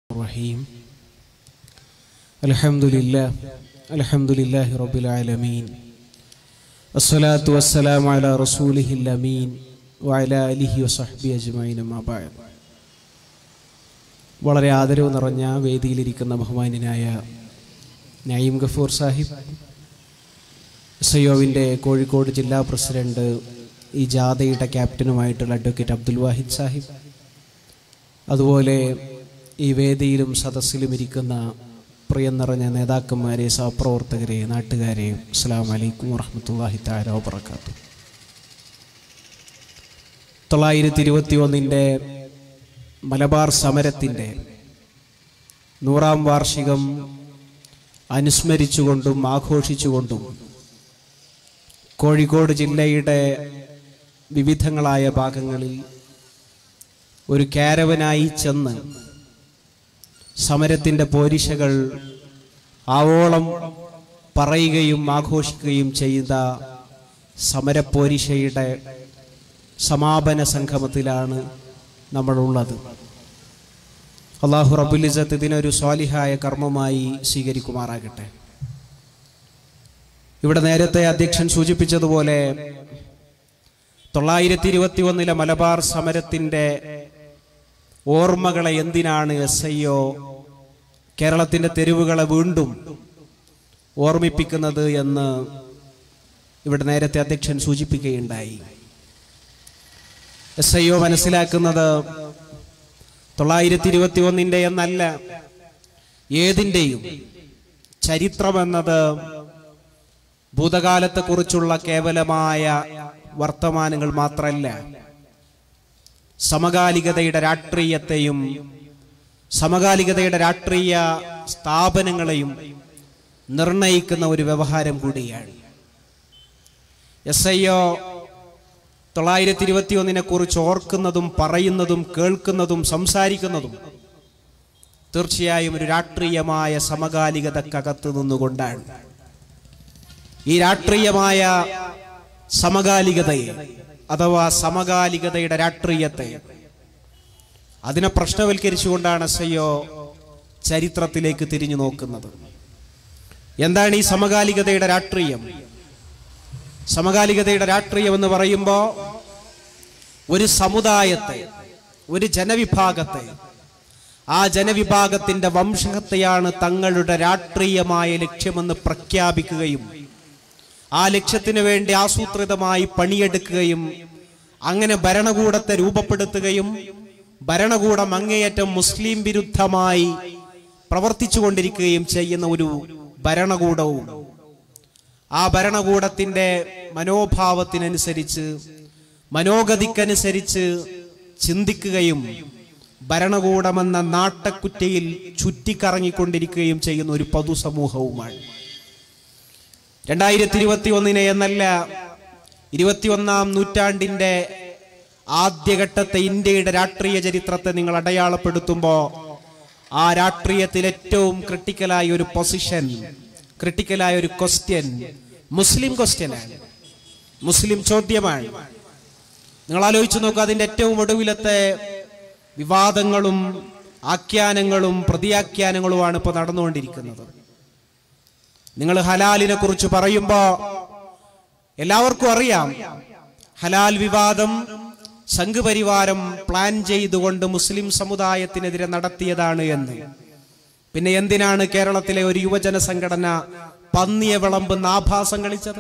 الرحيم الحمد لله الحمد لله رب العالمين الصلاة والسلام على رسوله الأمين وعلى آله وصحبه أجمعين ما بعد വളരെ ആദരവ് നിറഞ്ഞ വേദിയിലിരിക്കുന്ന ബഹുമാന്യനായ നയീം ഗഫൂർ സാഹിബ് സയ്യോവിൻ്റെ കോഴിക്കോട് ജില്ലാ പ്രസിഡന്റ് ഈ ജാഥയുടെ ക്യാപ്റ്റനുമായിട്ടുള്ള അഡ്വക്കേറ്റ് അബ്ദുൽ വാഹിദ് സാഹിബ് അതുപോലെ ഈ വേദിയിലും സദസ്സിലും ഇരിക്കുന്ന പ്രിയം നിറഞ്ഞ നേതാക്കന്മാരെ സഹപ്രവർത്തകരെ നാട്ടുകാരെ അസ്സാം വലൈക്കും വറഹമത്തല്ലാഹി താര വബർക്കാത്തു തൊള്ളായിരത്തി ഇരുപത്തി ഒന്നിൻ്റെ മലബാർ സമരത്തിൻ്റെ നൂറാം വാർഷികം അനുസ്മരിച്ചുകൊണ്ടും ആഘോഷിച്ചുകൊണ്ടും കോഴിക്കോട് ജില്ലയുടെ വിവിധങ്ങളായ ഭാഗങ്ങളിൽ ഒരു കാരവനായി ചെന്ന് സമരത്തിൻ്റെ പോരിശകൾ ആവോളം പറയുകയും ആഘോഷിക്കുകയും ചെയ്ത സമരപ്പോരിശയുടെ സമാപന സംഗമത്തിലാണ് നമ്മളുള്ളത് അള്ളാഹു റബുലിസത്ത് ഇതിനൊരു സ്വാലിഹായ കർമ്മമായി സ്വീകരിക്കുമാറാകട്ടെ ഇവിടെ നേരത്തെ അധ്യക്ഷൻ സൂചിപ്പിച്ചതുപോലെ തൊള്ളായിരത്തി ഇരുപത്തി ഒന്നിലെ മലബാർ സമരത്തിൻ്റെ ഓർമ്മകളെ എന്തിനാണ് എസ് ഐ ഒ കേരളത്തിൻ്റെ തെരുവുകളെ വീണ്ടും ഓർമ്മിപ്പിക്കുന്നത് എന്ന് ഇവിടെ നേരത്തെ അധ്യക്ഷൻ സൂചിപ്പിക്കുകയുണ്ടായി എസ് ഐ ഒ മനസ്സിലാക്കുന്നത് തൊള്ളായിരത്തി ഇരുപത്തി ഒന്നിൻ്റെ എന്നല്ല ഏതിൻ്റെയും ചരിത്രമെന്നത് ഭൂതകാലത്തെക്കുറിച്ചുള്ള കേവലമായ വർത്തമാനങ്ങൾ മാത്രമല്ല സമകാലികതയുടെ രാഷ്ട്രീയത്തെയും സമകാലികതയുടെ രാഷ്ട്രീയ സ്ഥാപനങ്ങളെയും നിർണയിക്കുന്ന ഒരു വ്യവഹാരം കൂടിയാണ് എസ് ഐ ഒ തൊള്ളായിരത്തി ഇരുപത്തി ഒന്നിനെ കുറിച്ച് ഓർക്കുന്നതും പറയുന്നതും കേൾക്കുന്നതും സംസാരിക്കുന്നതും തീർച്ചയായും ഒരു രാഷ്ട്രീയമായ സമകാലികതക്കകത്ത് നിന്നുകൊണ്ടാണ് ഈ രാഷ്ട്രീയമായ സമകാലികതയെ അഥവാ സമകാലികതയുടെ രാഷ്ട്രീയത്തെ അതിനെ പ്രശ്നവൽക്കരിച്ചുകൊണ്ടാണ് എസ് ഐ ഒ ചരിത്രത്തിലേക്ക് തിരിഞ്ഞു നോക്കുന്നത് എന്താണ് ഈ സമകാലികതയുടെ രാഷ്ട്രീയം സമകാലികതയുടെ രാഷ്ട്രീയം എന്ന് പറയുമ്പോൾ ഒരു സമുദായത്തെ ഒരു ജനവിഭാഗത്തെ ആ ജനവിഭാഗത്തിന്റെ വംശത്തെയാണ് തങ്ങളുടെ രാഷ്ട്രീയമായ ലക്ഷ്യമെന്ന് പ്രഖ്യാപിക്കുകയും ആ ലക്ഷ്യത്തിന് വേണ്ടി ആസൂത്രിതമായി പണിയെടുക്കുകയും അങ്ങനെ ഭരണകൂടത്തെ രൂപപ്പെടുത്തുകയും ഭരണകൂടം അങ്ങേയറ്റം മുസ്ലിം വിരുദ്ധമായി പ്രവർത്തിച്ചു കൊണ്ടിരിക്കുകയും ചെയ്യുന്ന ഒരു ഭരണകൂടവും ആ ഭരണകൂടത്തിന്റെ മനോഭാവത്തിനനുസരിച്ച് മനോഗതിക്കനുസരിച്ച് ചിന്തിക്കുകയും ഭരണകൂടമെന്ന നാട്ടക്കുറ്റയിൽ ചുറ്റിക്കറങ്ങിക്കൊണ്ടിരിക്കുകയും ചെയ്യുന്ന ഒരു പൊതുസമൂഹവുമാണ് രണ്ടായിരത്തി ഇരുപത്തി ഒന്നിനെ എന്നല്ല ഇരുപത്തിയൊന്നാം നൂറ്റാണ്ടിന്റെ ആദ്യഘട്ടത്തെ ഇന്ത്യയുടെ രാഷ്ട്രീയ ചരിത്രത്തെ നിങ്ങൾ അടയാളപ്പെടുത്തുമ്പോൾ ആ രാഷ്ട്രീയത്തിൽ ഏറ്റവും ക്രിട്ടിക്കലായ ഒരു പൊസിഷൻ ക്രിട്ടിക്കലായ ഒരു ക്വസ്റ്റ്യൻ മുസ്ലിം ക്വസ്റ്റ്യനാണ് മുസ്ലിം ചോദ്യമാണ് നിങ്ങൾ ആലോചിച്ച് നോക്കുക അതിന്റെ ഏറ്റവും ഒടുവിലത്തെ വിവാദങ്ങളും ആഖ്യാനങ്ങളും പ്രതിയാഖ്യാനങ്ങളുമാണ് ഇപ്പോൾ നടന്നുകൊണ്ടിരിക്കുന്നത് നിങ്ങൾ ഹലാലിനെ കുറിച്ച് പറയുമ്പോ എല്ലാവർക്കും അറിയാം ഹലാൽ വിവാദം സംഘപരിവാരം പ്ലാൻ ചെയ്തുകൊണ്ട് മുസ്ലിം സമുദായത്തിനെതിരെ നടത്തിയതാണ് എന്ന് പിന്നെ എന്തിനാണ് കേരളത്തിലെ ഒരു യുവജന സംഘടന പന്നിയെ വിളമ്പുന്ന ആഭാസം കളിച്ചത്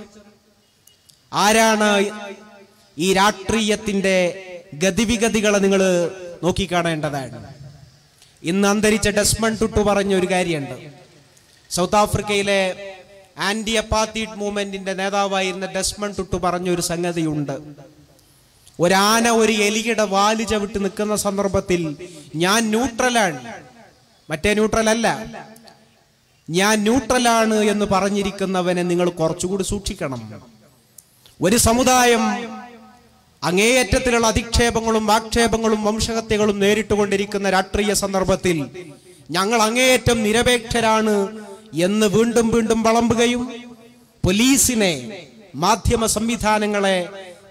ആരാണ് ഈ രാഷ്ട്രീയത്തിന്റെ ഗതിവിഗതികളെ നിങ്ങൾ നോക്കിക്കാണേണ്ടതാണ് ഇന്ന് അന്തരിച്ച ഡെസ്മൺ ടുട്ടു പറഞ്ഞ ഒരു കാര്യമുണ്ട് സൗത്ത് ആഫ്രിക്കയിലെ ആന്റി അപ്പാത്തീഡ് മൂവ്മെന്റിന്റെ നേതാവായിരുന്ന ഡെസ്മൺ ടുട്ടു പറഞ്ഞ ഒരു സംഗതിയുണ്ട് ഒരാന ഒരു എലിയുടെ വാല് ചവിട്ട് നിൽക്കുന്ന സന്ദർഭത്തിൽ ഞാൻ ന്യൂട്രലാണ് മറ്റേ ന്യൂട്രൽ അല്ല ഞാൻ ന്യൂട്രലാണ് എന്ന് പറഞ്ഞിരിക്കുന്നവനെ നിങ്ങൾ കുറച്ചുകൂടി സൂക്ഷിക്കണം ഒരു സമുദായം അങ്ങേയറ്റത്തിലുള്ള അധിക്ഷേപങ്ങളും ആക്ഷേപങ്ങളും വംശഹത്യകളും നേരിട്ടുകൊണ്ടിരിക്കുന്ന രാഷ്ട്രീയ സന്ദർഭത്തിൽ ഞങ്ങൾ അങ്ങേയറ്റം നിരപേക്ഷരാണ് എന്ന് വീണ്ടും വീണ്ടും വളമ്പുകയും പോലീസിനെ മാധ്യമ സംവിധാനങ്ങളെ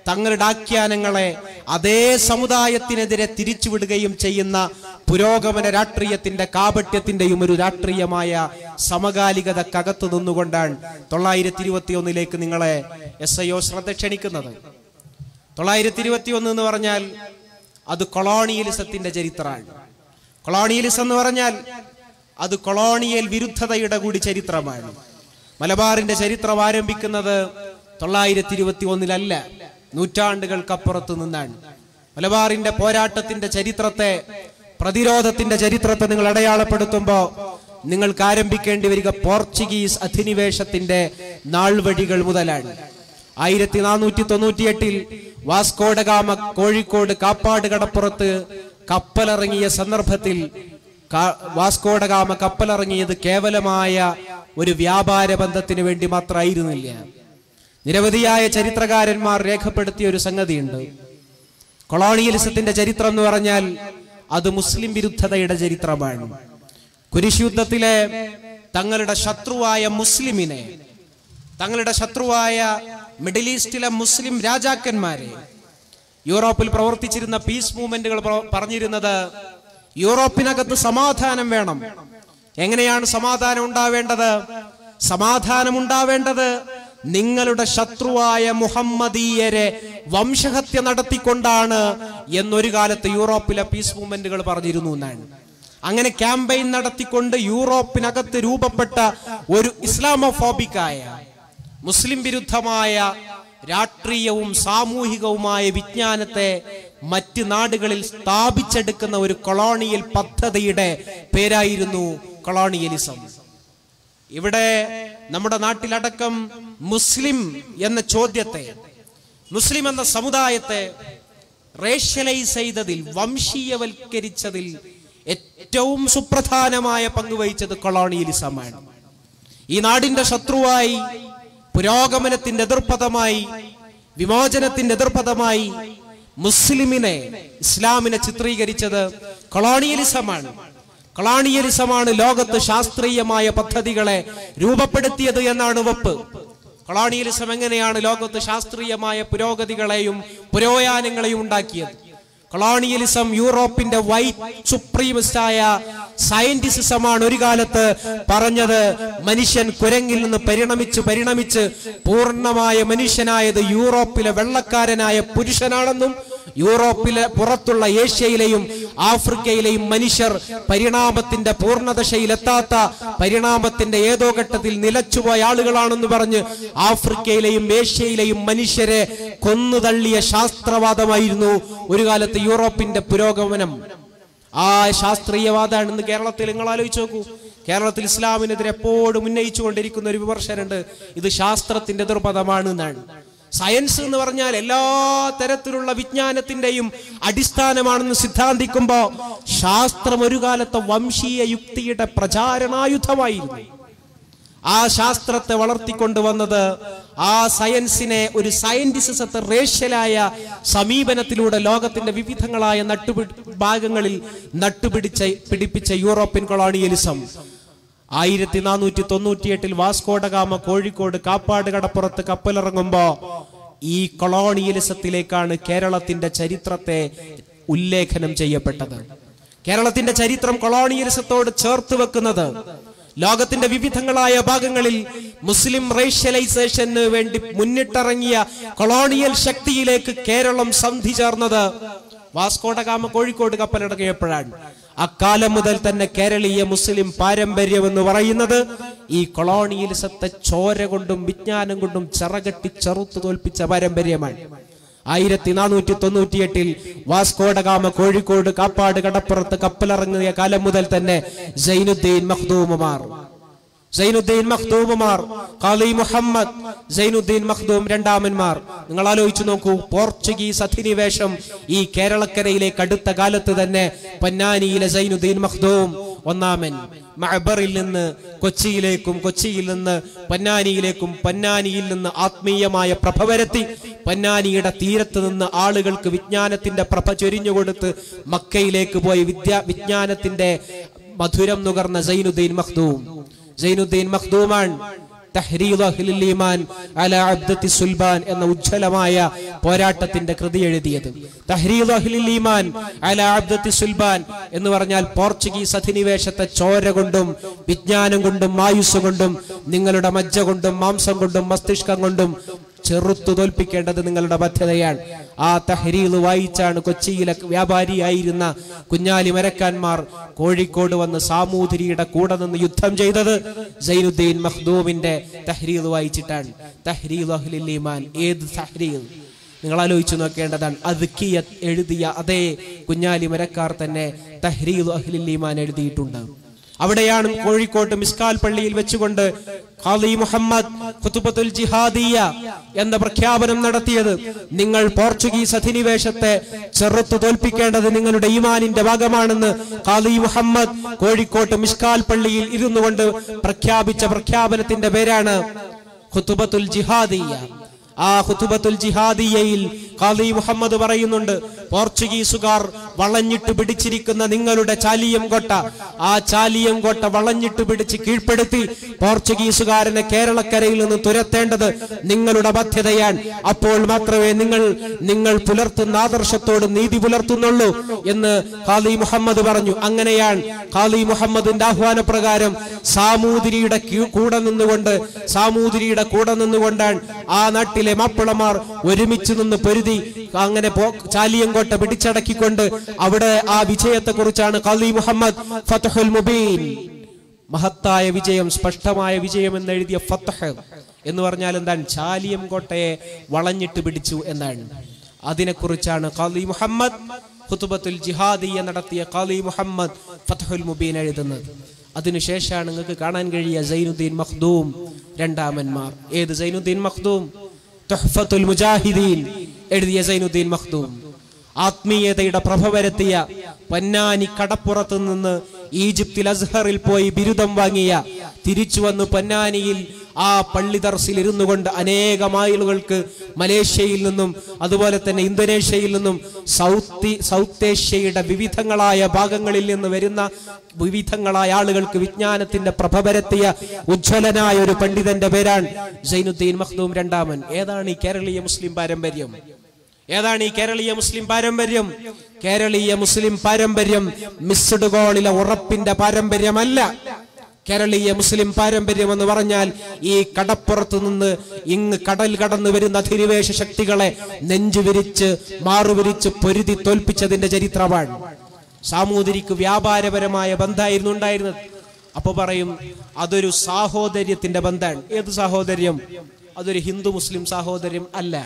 തങ്ങളുടെ ആഖ്യാനങ്ങളെ അതേ സമുദായത്തിനെതിരെ തിരിച്ചുവിടുകയും ചെയ്യുന്ന പുരോഗമന രാഷ്ട്രീയത്തിന്റെ കാപട്യത്തിന്റെയും ഒരു രാഷ്ട്രീയമായ സമകാലികതക്കകത്തു നിന്നുകൊണ്ടാണ് തൊള്ളായിരത്തി ഇരുപത്തി ഒന്നിലേക്ക് നിങ്ങളെ എസ് ഐ ഒ ശ്രദ്ധ ക്ഷണിക്കുന്നത് തൊള്ളായിരത്തി ഇരുപത്തി ഒന്ന് എന്ന് പറഞ്ഞാൽ അത് കൊളോണിയലിസത്തിന്റെ ചരിത്രമാണ് കൊളോണിയലിസം എന്ന് പറഞ്ഞാൽ അത് കൊളോണിയൽ വിരുദ്ധതയുടെ കൂടി ചരിത്രമാണ് മലബാറിന്റെ ചരിത്രം ആരംഭിക്കുന്നത് തൊള്ളായിരത്തി ഇരുപത്തി ഒന്നിലല്ല നൂറ്റാണ്ടുകൾക്കപ്പുറത്ത് നിന്നാണ് മലബാറിന്റെ പോരാട്ടത്തിന്റെ ചരിത്രത്തെ പ്രതിരോധത്തിന്റെ ചരിത്രത്തെ നിങ്ങൾ അടയാളപ്പെടുത്തുമ്പോൾ നിങ്ങൾക്ക് ആരംഭിക്കേണ്ടി വരിക പോർച്ചുഗീസ് അധിനിവേശത്തിന്റെ നാൾവഴികൾ മുതലാണ് ആയിരത്തി നാനൂറ്റി തൊണ്ണൂറ്റിയെട്ടിൽ വാസ്കോഡഗാമ കോഴിക്കോട് കാപ്പാട് കടപ്പുറത്ത് കപ്പലിറങ്ങിയ സന്ദർഭത്തിൽ കാ- വാസ്കോഡഗാമ കപ്പലിറങ്ങിയത് കേവലമായ ഒരു വ്യാപാര ബന്ധത്തിന് വേണ്ടി മാത്രമായിരുന്നില്ല നിരവധിയായ ചരിത്രകാരന്മാർ രേഖപ്പെടുത്തിയ ഒരു സംഗതിയുണ്ട് കൊളോണിയലിസത്തിന്റെ ചരിത്രം എന്ന് പറഞ്ഞാൽ അത് മുസ്ലിം വിരുദ്ധതയുടെ ചരിത്രമാണ് കുരിശുദ്ധത്തിലെ തങ്ങളുടെ ശത്രുവായ മുസ്ലിമിനെ തങ്ങളുടെ ശത്രുവായ മിഡിൽ ഈസ്റ്റിലെ മുസ്ലിം രാജാക്കന്മാരെ യൂറോപ്പിൽ പ്രവർത്തിച്ചിരുന്ന പീസ് മൂവ്മെന്റുകൾ പ്ര- പറഞ്ഞിരുന്നത് യൂറോപ്പിനകത്ത് സമാധാനം വേണം എങ്ങനെയാണ് സമാധാനം ഉണ്ടാവേണ്ടത് സമാധാനം ഉണ്ടാവേണ്ടത് നിങ്ങളുടെ ശത്രുവായ മുഹമ്മദീയരെ വംശഹത്യ നടത്തിക്കൊണ്ടാണ് എന്നൊരു കാലത്ത് യൂറോപ്പിലെ പീസ് മൂവ്മെന്റുകൾ പറഞ്ഞിരുന്നു എന്നാണ് അങ്ങനെ ക്യാമ്പയിൻ നടത്തിക്കൊണ്ട് യൂറോപ്പിനകത്ത് രൂപപ്പെട്ട ഒരു ഇസ്ലാമോഫോബിക്കായ മുസ്ലിം വിരുദ്ധമായ രാഷ്ട്രീയവും സാമൂഹികവുമായ വിജ്ഞാനത്തെ മറ്റ് നാടുകളിൽ സ്ഥാപിച്ചെടുക്കുന്ന ഒരു കൊളോണിയൽ പദ്ധതിയുടെ പേരായിരുന്നു കൊളോണിയലിസം ഇവിടെ നമ്മുടെ നാട്ടിലടക്കം മുസ്ലിം എന്ന ചോദ്യത്തെ മുസ്ലിം എന്ന സമുദായത്തെ റേഷ്യലൈസ് ചെയ്തതിൽ വംശീയവൽക്കരിച്ചതിൽ ഏറ്റവും സുപ്രധാനമായ പങ്ക് വഹിച്ചത് കൊളോണിയലിസമാണ് ഈ നാടിന്റെ ശത്രുവായി പുരോഗമനത്തിന്റെ എതിർപദമായി വിമോചനത്തിന്റെ എതിർപദമായി മുസ്ലിമിനെ ഇസ്ലാമിനെ ചിത്രീകരിച്ചത് കൊളോണിയലിസമാണ് കൊളോണിയലിസമാണ് ലോകത്ത് ശാസ്ത്രീയമായ പദ്ധതികളെ രൂപപ്പെടുത്തിയത് എന്നാണ് വപ്പ് കൊളോണിയലിസം എങ്ങനെയാണ് ലോകത്ത് ശാസ്ത്രീയമായ പുരോഗതികളെയും പുരോയാനങ്ങളെയും ഉണ്ടാക്കിയത് കൊളോണിയലിസം യൂറോപ്പിന്റെ വൈറ്റ് സുപ്രീമിസ്റ്റായ സയന്റിസിസമാണ് ഒരു കാലത്ത് പറഞ്ഞത് മനുഷ്യൻ കുരങ്ങിൽ നിന്ന് പരിണമിച്ച് പരിണമിച്ച് പൂർണ്ണമായ മനുഷ്യനായത് യൂറോപ്പിലെ വെള്ളക്കാരനായ പുരുഷനാണെന്നും യൂറോപ്പിലെ പുറത്തുള്ള ഏഷ്യയിലെയും ആഫ്രിക്കയിലെയും മനുഷ്യർ പരിണാമത്തിന്റെ പൂർണ്ണദശയിലെത്താത്ത പരിണാമത്തിന്റെ ഏതോ ഘട്ടത്തിൽ നിലച്ചുപോയ ആളുകളാണെന്ന് പറഞ്ഞ് ആഫ്രിക്കയിലെയും ഏഷ്യയിലെയും മനുഷ്യരെ കൊന്നുതള്ളിയ ശാസ്ത്രവാദമായിരുന്നു ഒരു കാലത്ത് യൂറോപ്പിന്റെ പുരോഗമനം ആ ശാസ്ത്രീയവാദമാണ് ഇന്ന് കേരളത്തിൽ നിങ്ങൾ ആലോചിച്ച് നോക്കൂ കേരളത്തിൽ ഇസ്ലാമിനെതിരെ എപ്പോഴും ഉന്നയിച്ചുകൊണ്ടിരിക്കുന്ന ഒരു വിമർശനമുണ്ട് ഇത് ശാസ്ത്രത്തിന്റെ ദുർപദമാണ് എന്നാണ് സയൻസ് എന്ന് പറഞ്ഞാൽ എല്ലാ തരത്തിലുള്ള വിജ്ഞാനത്തിന്റെയും അടിസ്ഥാനമാണെന്ന് സിദ്ധാന്തിക്കുമ്പോ ശാസ്ത്രം ഒരു കാലത്തെ വംശീയ യുക്തിയുടെ പ്രചാരണായുധമായിരുന്നു ആ ശാസ്ത്രത്തെ വളർത്തിക്കൊണ്ടുവന്നത് ആ സയൻസിനെ ഒരു സയന്റിസിസത്തെ റേഷ്യലായ സമീപനത്തിലൂടെ ലോകത്തിന്റെ വിവിധങ്ങളായ നട്ടുപി ഭാഗങ്ങളിൽ നട്ടുപിടിച്ച പിടിപ്പിച്ച യൂറോപ്യൻ കൊളോണിയലിസം ആയിരത്തി നാനൂറ്റി തൊണ്ണൂറ്റിയെട്ടിൽ വാസ്കോഡഗാമ കോഴിക്കോട് കാപ്പാട് കടപ്പുറത്ത് കപ്പലിറങ്ങുമ്പോ ഈ കൊളോണിയലിസത്തിലേക്കാണ് കേരളത്തിന്റെ ചരിത്രത്തെ ഉല്ലേഖനം ചെയ്യപ്പെട്ടത് കേരളത്തിന്റെ ചരിത്രം കൊളോണിയലിസത്തോട് ചേർത്ത് വെക്കുന്നത് ലോകത്തിന്റെ വിവിധങ്ങളായ ഭാഗങ്ങളിൽ മുസ്ലിം റേഷ്യലൈസേഷന് വേണ്ടി മുന്നിട്ടിറങ്ങിയ കൊളോണിയൽ ശക്തിയിലേക്ക് കേരളം സന്ധി ചേർന്നത് വാസ്കോഡഗാമ കോഴിക്കോട് കപ്പലിറങ്ങിയപ്പോഴാണ് അക്കാലം മുതൽ തന്നെ കേരളീയ മുസ്ലിം പാരമ്പര്യം എന്ന് പറയുന്നത് ഈ കൊളോണിയലിസത്തെ ചോര കൊണ്ടും വിജ്ഞാനം കൊണ്ടും ചെറകെട്ടി ചെറുത്തു തോൽപ്പിച്ച പാരമ്പര്യമാണ് ആയിരത്തി നാനൂറ്റി തൊണ്ണൂറ്റിയെട്ടിൽ വാസ്കോഡഗാമ കോഴിക്കോട് കാപ്പാട് കടപ്പുറത്ത് കപ്പലിറങ്ങിയ കാലം മുതൽ തന്നെ സൈനുദ്ദീൻ മഖ്ദൂമുമാർ സൈനുദ്ദീൻ മഖ്ദൂമുമാർ ഖാലി മുഹമ്മദ് സൈനുദ്ദീൻ മഖ്ദൂം രണ്ടാമന്മാർ നിങ്ങൾ ആലോചിച്ചു നോക്കൂ പോർച്ചുഗീസ് അധിനിവേശം ഈ കേരളക്കരയിലേക്ക് അടുത്ത കാലത്ത് തന്നെ പൊന്നാനിയിലെ സൈനുദ്ദീൻ മഖ്ദൂം ഒന്നാമൻ മഅബറിൽ നിന്ന് കൊച്ചിയിലേക്കും കൊച്ചിയിൽ നിന്ന് പൊന്നാനിയിലേക്കും പൊന്നാനിയിൽ നിന്ന് ആത്മീയമായ പ്രഭ വരുത്തി പൊന്നാനിയുടെ തീരത്ത് നിന്ന് ആളുകൾക്ക് വിജ്ഞാനത്തിന്റെ പ്രഭ ചൊരിഞ്ഞുകൊടുത്ത് മക്കയിലേക്ക് പോയി വിദ്യാ വിജ്ഞാനത്തിന്റെ മധുരം നുകർന്ന സൈനുദ്ദീൻ മഖ്ദൂം സൈനുദ്ദീൻ മഖ്ദൂമാൻ തഹ്രീദ് അഹ്ലുൽ ഈമാൻ അല അബ്ദത്തി സുൽബാൻ എന്ന ഉജ്ജ്വലമായ പോരാട്ടത്തിന്റെ കൃതി എഴുതിയത് തഹ്രീദ് അഹ്ലുൽ ഈമാൻ അല അബ്ദത്തി സുൽബാൻ എന്ന് പറഞ്ഞാൽ പോർച്ചുഗീസ് അധിനിവേശത്തെ ചോര കൊണ്ടും വിജ്ഞാനം കൊണ്ടും മായുസ് കൊണ്ടും നിങ്ങളുടെ മജ്ജ കൊണ്ടും മാംസം കൊണ്ടും മസ്തിഷ്കം കൊണ്ടും ചെറുത്തു തോൽപ്പിക്കേണ്ടത് നിങ്ങളുടെ ബാധ്യതയാണ് ആ തഹരീൽ വായിച്ചാണ് കൊച്ചിയിലെ വ്യാപാരിയായിരുന്ന കുഞ്ഞാലി മരക്കാന്മാർ കോഴിക്കോട് വന്ന് സാമൂതിരിയുടെ കൂടെ നിന്ന് യുദ്ധം ചെയ്തത് സൈനുദ്ദീൻ മഖ്ദൂമിന്റെ തഹരീൽ വായിച്ചിട്ടാണ് തഹരീൽ അഹ്ലുൽ ഈമാൻ ഏത് തഹരീൽ നിങ്ങൾ ആലോചിച്ചു നോക്കേണ്ടതാണ് അദ്കിയ എഴുതിയ അതേ കുഞ്ഞാലി മരക്കാർ തന്നെ തഹ്രീൽ അഹ്ലുൽ ഈമാൻ എഴുതിയിട്ടുണ്ട് അവിടെയാണ് കോഴിക്കോട്ട് മിസ്കാൽ പള്ളിയിൽ വെച്ചുകൊണ്ട് ഖാദി മുഹമ്മദ് ഖുതുബത്തുൽ ജിഹാദിയ എന്ന പ്രഖ്യാപനം നടത്തിയത് നിങ്ങൾ പോർച്ചുഗീസ് അധിനിവേശത്തെ ചെറുത്തു തോൽപ്പിക്കേണ്ടത് നിങ്ങളുടെ ഈമാനിന്റെ ഭാഗമാണെന്ന് ഖാദി മുഹമ്മദ് കോഴിക്കോട്ട് മിസ്കാൽ പള്ളിയിൽ ഇരുന്നു കൊണ്ട് പ്രഖ്യാപിച്ച പ്രഖ്യാപനത്തിന്റെ പേരാണ് ഖുതുബത്തുൽ ജിഹാദിയ ആ ഹുതുബത്തുൽ ജിഹാദിയയിൽ ഖാദി മുഹമ്മദ് പറയുന്നുണ്ട് പോർച്ചുഗീസുകാർ വളഞ്ഞിട്ട് പിടിച്ചിരിക്കുന്ന നിങ്ങളുടെ ചാലിയം കോട്ട ആ ചാലിയം കോട്ട വളഞ്ഞിട്ട് പിടിച്ച് കീഴ്പ്പെടുത്തി പോർച്ചുഗീസുകാരനെ കേരളക്കരയിൽ നിന്ന് തുരത്തേണ്ടത് നിങ്ങളുടെ ബാധ്യതയാണ് അപ്പോൾ മാത്രമേ നിങ്ങൾ നിങ്ങൾ പുലർത്തുന്ന ആദർശത്തോട് നീതി പുലർത്തുന്നുള്ളൂ എന്ന് ഖാദി മുഹമ്മദ് പറഞ്ഞു അങ്ങനെയാണ് ഖാദി മുഹമ്മദിന്റെ ആഹ്വാനപ്രകാരം സാമൂതിരിയുടെ കീ- കൂടെ നിന്നുകൊണ്ട് സാമൂതിരിയുടെ കൂടെ നിന്നുകൊണ്ടാണ് ആ നാട്ടിലെ മാപ്പിളമാർ ഒരുമിച്ച് നിന്ന് പൊരുതി അങ്ങനെ പോ- ചാലിയങ്കോട്ട പിടിച്ചടക്കിക്കൊണ്ട് അവിടെ ആ വിജയത്തെ കുറിച്ചാണ് ഖാദി മുഹമ്മദ് ഫതഹുൽ മുബീൻ മഹത്തായ വിജയം സ്പഷ്ടമായ വിജയം എന്ന് എഴുതിയ ഫത്തഹ് എന്ന് പറഞ്ഞാൽ എന്താണ് ചാലിയം കോട്ടയെ വളഞ്ഞിട്ട് പിടിച്ചു എന്നാണ് അതിനെക്കുറിച്ചാണ് ഖാദി മുഹമ്മദ് ഖുതുബത്തുൽ ജിഹാദിയ നടത്തിയ ഖാദി മുഹമ്മദ് ഫതഹുൽ മുബീൻ എഴുതുന്നത് അതിനുശേഷമാണ് നിങ്ങൾക്ക് കാണാൻ കഴിയുക സൈനുദ്ദീൻ മഖ്ദൂം രണ്ടാമന്മാർ ഏത് സൈനുദ്ദീൻ മഖ്ദൂം തുഹ്ഫത്തുൽ മുജാഹിദീൻ എഴുതിയ സൈനുദ്ദീൻ മഖ്ദൂം ആത്മീയതയുടെ പ്രഭ വരുത്തിയ പൊന്നാനി കടപ്പുറത്ത് നിന്ന് ഈജിപ്തിൽ അസ്ഹറിൽ പോയി ബിരുദം വാങ്ങിയ തിരിച്ചു വന്ന് പൊന്നാനിയിൽ ആ പള്ളി ദർസിൽ ഇരുന്നു കൊണ്ട് അനേക മൈലുകൾക്ക് മലേഷ്യയിൽ നിന്നും അതുപോലെ തന്നെ ഇന്തോനേഷ്യയിൽ നിന്നും സൗത്ത് സൗത്ത് ഏഷ്യയുടെ വിവിധങ്ങളായ ഭാഗങ്ങളിൽ നിന്ന് വരുന്ന വിവിധങ്ങളായ ആളുകൾക്ക് വിജ്ഞാനത്തിന്റെ പ്രഭ പരത്തിയ ഉജ്ജ്വലനായ ഒരു പണ്ഡിതന്റെ പേരാണ് സൈനുദ്ദീൻ മഖ്ദൂം രണ്ടാമൻ ഏതാണ് ഈ കേരളീയ മുസ്ലിം പാരമ്പര്യം ഏതാണ് ഈ കേരളീയ മുസ്ലിം പാരമ്പര്യം കേരളീയ മുസ്ലിം പാരമ്പര്യം മിസ്ഡ് ഗോളിലെ ഉറപ്പിന്റെ പാരമ്പര്യമല്ല കേരളീയ മുസ്ലിം പാരമ്പര്യം എന്ന് പറഞ്ഞാൽ ഈ കടപ്പുറത്ത് നിന്ന് ഇങ്ങ് കടൽ കടന്നു വരുന്ന അധിനിവേശ ശക്തികളെ നെഞ്ചു വിരിച്ച് മാറുവിരിച്ച് പൊരുതി തോൽപ്പിച്ചതിന്റെ ചരിത്രമാണ് സാമൂതിരിക്ക് വ്യാപാരപരമായ ബന്ധമായിരുന്നു ഉണ്ടായിരുന്നത് അപ്പൊ പറയും അതൊരു സാഹോദര്യത്തിന്റെ ബന്ധമാണ് ഏത് സാഹോദര്യം അതൊരു ഹിന്ദു മുസ്ലിം സാഹോദര്യം അല്ല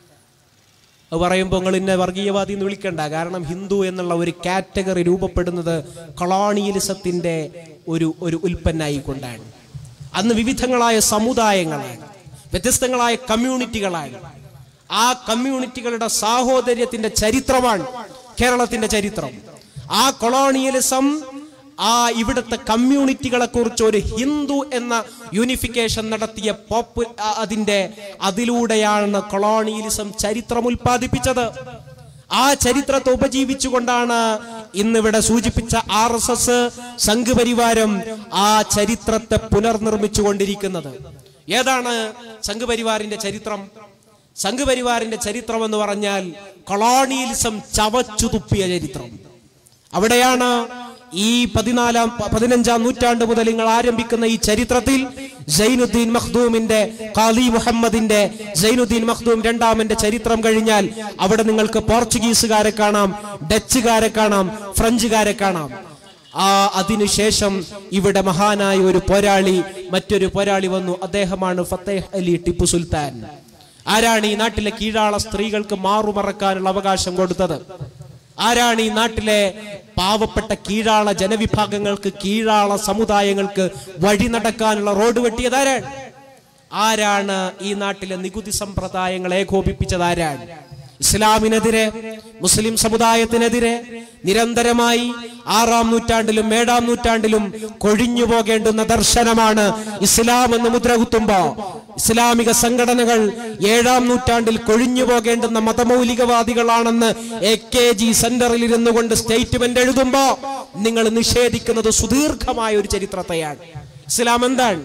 അത് പറയുമ്പോൾ നിങ്ങൾ ഇന്നെ വർഗീയവാദി എന്ന് വിളിക്കണ്ട കാരണം ഹിന്ദു എന്നുള്ള ഒരു കാറ്റഗറി രൂപപ്പെടുന്നത് കൊളോണിയലിസത്തിന്റെ ഒരു ഒരു ഉൽപ്പന്നായിക്കൊണ്ടാണ് അന്ന് വിവിധങ്ങളായ സമുദായങ്ങളാണ് വ്യത്യസ്തങ്ങളായ കമ്മ്യൂണിറ്റികളാണ് ആ കമ്മ്യൂണിറ്റികളുടെ സാഹോദര്യത്തിന്റെ ചരിത്രമാണ് കേരളത്തിന്റെ ചരിത്രം ആ കൊളോണിയലിസം ആ ഇവിടുത്തെ കമ്മ്യൂണിറ്റികളെ കുറിച്ച് ഒരു ഹിന്ദു എന്ന യൂണിഫിക്കേഷൻ നടത്തിയ പോപ്പു ആ- അതിന്റെ അതിലൂടെയാണ് കൊളോണിയലിസം ചരിത്രം ഉൽപ്പാദിപ്പിച്ചത് ആ ചരിത്രത്തെ ഉപജീവിച്ചുകൊണ്ടാണ് ഇന്നിവിടെ സൂചിപ്പിച്ച ആർ എസ് എസ് സംഘപരിവാരം ആ ചരിത്രത്തെ പുനർനിർമ്മിച്ചു കൊണ്ടിരിക്കുന്നത് ഏതാണ് സംഘപരിവാറിന്റെ ചരിത്രം സംഘപരിവാറിന്റെ ചരിത്രം എന്ന് പറഞ്ഞാൽ കൊളോണിയലിസം ചവച്ചു തുപ്പിയ ചരിത്രം അവിടെയാണ് ഈ പതിനാലാം പതിനഞ്ചാം നൂറ്റാണ്ട് മുതൽ നിങ്ങൾ ആരംഭിക്കുന്ന ഈ ചരിത്രത്തിൽ സൈനുദ്ദീൻ മഖ്ദൂമിന്റെ ഖാദി മുഹമ്മദിന്റെ സൈനുദ്ദീൻ മഖ്ദൂം രണ്ടാമന്റെ ചരിത്രം കഴിഞ്ഞാൽ അവിടെ നിങ്ങൾക്ക് പോർച്ചുഗീസുകാരെ കാണാം ഡച്ചുകാരെ കാണാം ഫ്രഞ്ചുകാരെ കാണാം ആ അതിനുശേഷം ഇവിടെ മഹാനായ ഒരു പോരാളി മറ്റൊരു പോരാളി വന്നു അദ്ദേഹമാണ് ഫത്തേഹ് അലി ടിപ്പു സുൽത്താൻ ആരാണ് ഈ നാട്ടിലെ കീഴാള സ്ത്രീകൾക്ക് മാറുമറക്കാനുള്ള അവകാശം കൊടുത്തത് ആരാണ് ഈ നാട്ടിലെ പാവപ്പെട്ട കീഴാള ജനവിഭാഗങ്ങൾക്ക് കീഴാള സമുദായങ്ങൾക്ക് വഴി നടക്കാനുള്ള റോഡ് വെട്ടിയത് ആരാണ് ആരാണ് ഈ നാട്ടിലെ നികുതി സമ്പ്രദായങ്ങൾ ഏകോപിപ്പിച്ചത് ആരാണ് ഇസ്ലാമിനെതിരെ മുസ്ലിം സമുദായത്തിനെതിരെ നിരന്തരമായി ആറാം നൂറ്റാണ്ടിലും ഏഴാം നൂറ്റാണ്ടിലും കൊഴിഞ്ഞു പോകേണ്ടുന്ന ദർശനമാണ് ഇസ്ലാം എന്ന് മുദ്ര കുത്തുമ്പോ ഇസ്ലാമിക സംഘടനകൾ ഏഴാം നൂറ്റാണ്ടിൽ കൊഴിഞ്ഞു പോകേണ്ടുന്ന മതമൗലികവാദികളാണെന്ന് എ കെ ജി സെന്ററിൽ ഇരുന്നു കൊണ്ട് സ്റ്റേറ്റ്മെന്റ് എഴുതുമ്പോ നിങ്ങൾ നിഷേധിക്കുന്നത് സുദീർഘമായ ഒരു ചരിത്രത്തെയാണ് ഇസ്ലാം എന്താണ്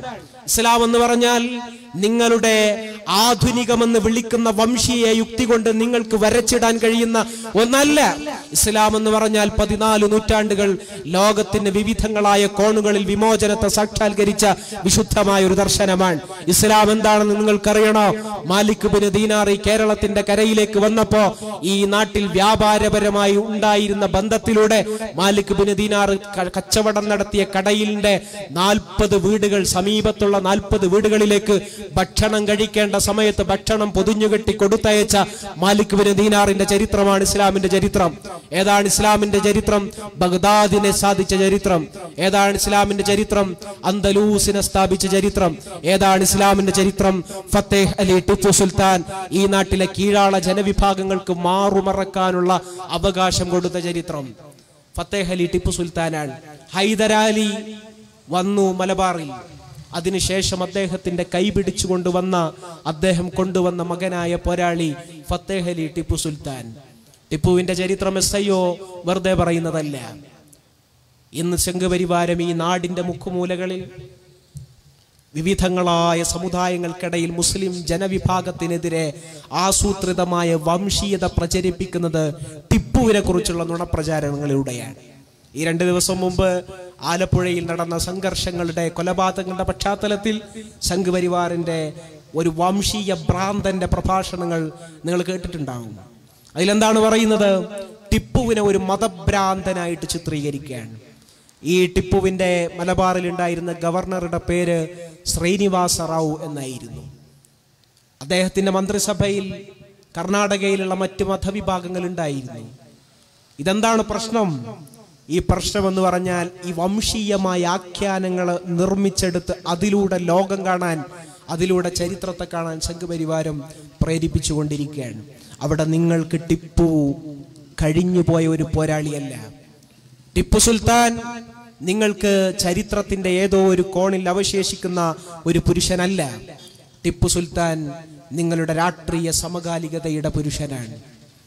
ഇസ്ലാം എന്ന് പറഞ്ഞാൽ നിങ്ങളുടെ ആധുനികമെന്ന് വിളിക്കുന്ന വംശീയ യുക്തി കൊണ്ട് നിങ്ങൾക്ക് വരച്ചിടാൻ കഴിയുന്ന ഒന്നല്ല ഇസ്ലാം എന്ന് പറഞ്ഞാൽ പതിനാല് നൂറ്റാണ്ടുകൾ ലോകത്തിന്റെ വിവിധങ്ങളായ കോണുകളിൽ വിമോചനത്തെ സാക്ഷാത്കരിച്ച വിശുദ്ധമായ ഒരു ദർശനമാണ് ഇസ്ലാം എന്താണെന്ന് നിങ്ങൾക്കറിയണോ മാലിക് ബിൻ ദീനാറി കേരളത്തിന്റെ കരയിലേക്ക് വന്നപ്പോ ഈ നാട്ടിൽ വ്യാപാരപരമായി ഉണ്ടായിരുന്ന ബന്ധത്തിലൂടെ മാലിക് ബിൻ ദീനാർ ക- കച്ചവടം നടത്തിയ കടയിലിന്റെ നാൽപ്പത് വീടുകൾ സമീപത്തുള്ള നാൽപ്പത് വീടുകളിലേക്ക് ഭക്ഷണം കഴിക്കേണ്ട സമയത്ത് ഭക്ഷണം പൊതിഞ്ഞുകെട്ടി കൊടുത്തയച്ച മാലിക് ബിൻ ദീനാറിന്റെ ചരിത്രമാണ് ഇസ്ലാമിന്റെ ചരിത്രം ഏതാണ് ഇസ്ലാമിന്റെ ചരിത്രം ബഗ്ദാദിനെ സാധിച്ച ചരിത്രം ഏതാണ് ഇസ്ലാമിന്റെ ചരിത്രം അന്തലൂസിനെ സ്ഥാപിച്ച ചരിത്രം ഏതാണ് ഇസ്ലാമിന്റെ ചരിത്രം ഫത്തേഹ് അലി ടിപ്പു സുൽത്താൻ ഈ നാട്ടിലെ കീഴാള ജനവിഭാഗങ്ങൾക്ക് മാറുമറക്കാനുള്ള അവകാശം കൊടുത്ത ചരിത്രം ഫത്തേഹ് അലി ടിപ്പു സുൽത്താനാണ് ഹൈദരാലി വന്നു മലബാറിൽ അതിനുശേഷം അദ്ദേഹത്തിന്റെ കൈ പിടിച്ചുകൊണ്ട് വന്ന അദ്ദേഹം കൊണ്ടുവന്ന മകനായ പോരാളി ഫത്തേഹ് അലി ടിപ്പു സുൽത്താൻ ടിപ്പുവിന്റെ ചരിത്രം എസ് ഐ വെറുതെ പറയുന്നതല്ല ഇന്ന് സംഘപരിവാരം ഈ നാടിന്റെ മുക്കുമൂലകളിൽ വിവിധങ്ങളായ സമുദായങ്ങൾക്കിടയിൽ മുസ്ലിം ജനവിഭാഗത്തിനെതിരെ ആസൂത്രിതമായ വംശീയത പ്രചരിപ്പിക്കുന്നത് ടിപ്പുവിനെ കുറിച്ചുള്ള നുണപ്രചാരണങ്ങളിലൂടെയാണ് ഈ രണ്ട് ദിവസം മുമ്പ് ആലപ്പുഴയിൽ നടന്ന സംഘർഷങ്ങളുടെ കൊലപാതകങ്ങളുടെ പശ്ചാത്തലത്തിൽ സംഘപരിവാറിന്റെ ഒരു വംശീയ ഭ്രാന്തന്റെ പ്രഭാഷണങ്ങൾ നിങ്ങൾ കേട്ടിട്ടുണ്ടാകും അതിലെന്താണ് പറയുന്നത് ടിപ്പുവിനെ ഒരു മതഭ്രാന്തനായിട്ട് ചിത്രീകരിക്കുകയാണ് ഈ ടിപ്പുവിന്റെ മലബാറിൽ ഉണ്ടായിരുന്ന ഗവർണറുടെ പേര് ശ്രീനിവാസ റാവു എന്നായിരുന്നു അദ്ദേഹത്തിന്റെ മന്ത്രിസഭയിൽ കർണാടകയിലുള്ള മറ്റ് മതവിഭാഗങ്ങൾ ഉണ്ടായിരുന്നു ഇതെന്താണ് പ്രശ്നം ഈ പ്രശ്നം എന്ന് പറഞ്ഞാൽ ഈ വംശീയമായ ആഖ്യാനങ്ങൾ നിർമ്മിച്ചെടുത്ത് അതിലൂടെ ലോകം കാണാൻ അതിലൂടെ ചരിത്രത്തെ കാണാൻ സംഘപരിവാരം പ്രേരിപ്പിച്ചുകൊണ്ടിരിക്കുകയാണ് അവിടെ നിങ്ങൾക്ക് ടിപ്പു കഴിഞ്ഞുപോയ ഒരു പോരാളിയല്ല ടിപ്പു സുൽത്താൻ നിങ്ങൾക്ക് ചരിത്രത്തിന്റെ ഏതോ ഒരു കോണിൽ അവശേഷിക്കുന്ന ഒരു പുരുഷനല്ല ടിപ്പു സുൽത്താൻ നിങ്ങളുടെ രാഷ്ട്രീയ സമകാലികതയുടെ പുരുഷനാണ്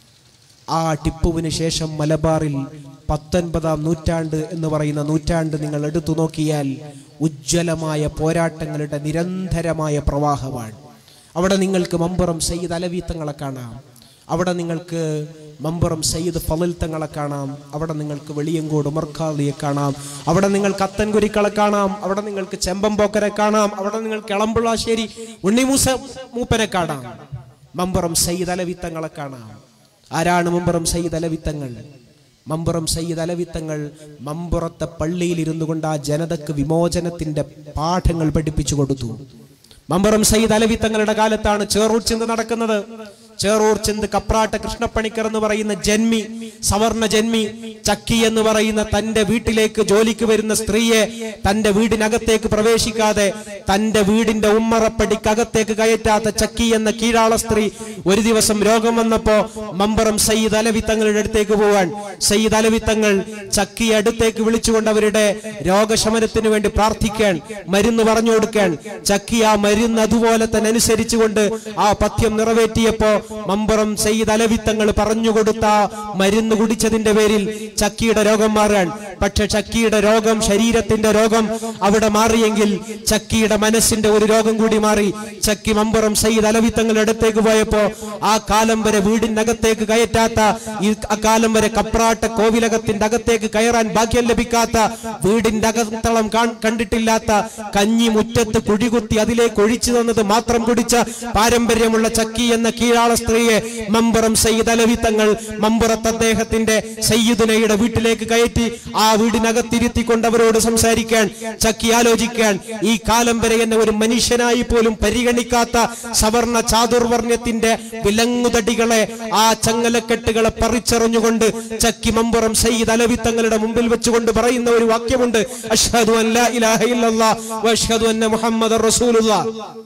ആ ടിപ്പുവിന് ശേഷം മലബാറിൽ പത്തൊൻപതാം നൂറ്റാണ്ട് എന്ന് പറയുന്ന നൂറ്റാണ്ട് നിങ്ങൾ എടുത്തു നോക്കിയാൽ ഉജ്ജ്വലമായ പോരാട്ടങ്ങളുടെ നിരന്തരമായ പ്രവാഹമാണ് അവിടെ നിങ്ങൾക്ക് മമ്പുറം സയ്യിദ് അലവീത്തങ്ങളെ കാണാം അവിടെ നിങ്ങൾക്ക് മമ്പുറം സയ്യിദ് ഫലിൽ തങ്ങളെ കാണാം അവിടെ നിങ്ങൾക്ക് വെളിയങ്കോട് ഉമർഖാദിയെ കാണാം അവിടെ നിങ്ങൾക്ക് അത്തൻകുരിക്കളെ കാണാം അവിടെ നിങ്ങൾക്ക് ചെമ്പമ്പോക്കരെ കാണാം അവിടെ നിങ്ങൾക്ക് എളമ്പുള്ളാശ്ശേരി ഉണ്ണിമൂസ മൂപ്പനെ കാണാം മമ്പുറം സയ്യിദ് അലവിത്തങ്ങളെ കാണാം ആരാണ് മമ്പുറം സയ്യിദ് അലവിത്തങ്ങൾ മമ്പുറം സയ്യിദ് അലവിത്തങ്ങൾ മമ്പുറത്തെ പള്ളിയിൽ ഇരുന്നു കൊണ്ട് ആ ജനതക്ക് വിമോചനത്തിന്റെ പാഠങ്ങൾ പഠിപ്പിച്ചു കൊടുത്തു മമ്പുറം സയ്യിദ് അലവിത്തങ്ങളുടെ കാലത്താണ് ചേറൂർ ചിന്ത നടക്കുന്നത് ചേറൂർ ചിന്ത് കപ്രാട്ട കൃഷ്ണപ്പണിക്കർ എന്ന് പറയുന്ന ജന്മി സവർണ ജന്മി ചക്കി എന്ന് പറയുന്ന തന്റെ വീട്ടിലേക്ക് ജോലിക്ക് വരുന്ന സ്ത്രീയെ തന്റെ വീടിനകത്തേക്ക് പ്രവേശിക്കാതെ തന്റെ വീടിന്റെ ഉമ്മറപ്പടിക്കകത്തേക്ക് കയറ്റാത്ത ചക്കി എന്ന കീഴാള സ്ത്രീ ഒരു ദിവസം രോഗം വന്നപ്പോ മമ്പറം സയ്യിദ് അലവി തങ്ങളുടെ അടുത്തേക്ക് പോവാൻ സയ്യിദ് അലവി തങ്ങൾ ചക്കിയെ അടുത്തേക്ക് വിളിച്ചുകൊണ്ട് അവരുടെ രോഗശമനത്തിന് വേണ്ടി പ്രാർത്ഥിക്കാൻ മരുന്ന് പറഞ്ഞു കൊടുക്കാൻ ചക്കി ആ മരുന്ന് അതുപോലെ തന്നെ അനുസരിച്ചുകൊണ്ട് ആ പഥ്യം നിറവേറ്റിയപ്പോ മമ്പുറം സയ്യിദ് അലവിത്തങ്ങൾ പറഞ്ഞുകൊടുത്ത ആ മരുന്ന് കുടിച്ചതിന്റെ പേരിൽ ചക്കിയുടെ രോഗം മാറാൻ പക്ഷെ ചക്കിയുടെ രോഗം ശരീരത്തിന്റെ രോഗം അവിടെ മാറിയെങ്കിൽ ചക്കിയുടെ മനസ്സിന്റെ ഒരു രോഗം കൂടി മാറി ചക്കി മമ്പുറം സയ്യിദ് അലവിത്തങ്ങളുടെ അടുത്തേക്ക് പോയപ്പോ ആ കാലം വരെ വീടിനകത്തേക്ക് കയറ്റാത്ത ഈ അക്കാലം വരെ കപ്രാട്ട കോവിലകത്തിന്റെ അകത്തേക്ക് കയറാൻ ഭാഗ്യം ലഭിക്കാത്ത വീടിന്റെ അകത്തളം കാൺ- കണ്ടിട്ടില്ലാത്ത കഞ്ഞി മുറ്റത്ത് കുഴികുത്തി അതിലേക്ക് ഒഴിച്ചു തന്നത് മാത്രം കുടിച്ച പാരമ്പര്യമുള്ള ചക്കി എന്ന കീഴാള സ്ത്രീയെ മമ്പുറം സയ്യിദ് അലവി തങ്ങൾ മമ്പുറത്ത് അദ്ദേഹത്തിന്റെ സയ്യിദുനയുടെ വീട്ടിലേക്ക് കയറ്റി ആ വീടിനകത്തിരുത്തിക്കൊണ്ട് അവരോട് സംസാരിക്കാൻ ചക്കി ആലോചിക്കാൻ ഈ കാലം വരെ എന്നെ ഒരു മനുഷ്യനായി പോലും പരിഗണിക്കാത്ത സവർണ ചാതുർവർണ്ണ്യത്തിന്റെ വിലങ്ങുതടികളെ ആ ചങ്ങലക്കെട്ടുകളെ പറിച്ചെറിഞ്ഞുകൊണ്ട് ചക്കി മമ്പുറം സയ്യിദ് അലവി തങ്ങളുടെ മുമ്പിൽ വെച്ചുകൊണ്ട് പറയുന്ന ഒരു വാക്യമുണ്ട് അഷ്ഹദു അൻ ലാ ഇലാഹ ഇല്ലല്ലാഹ് വ അഷ്ഹദു അന്ന മുഹമ്മദർ റസൂലുള്ളാഹ്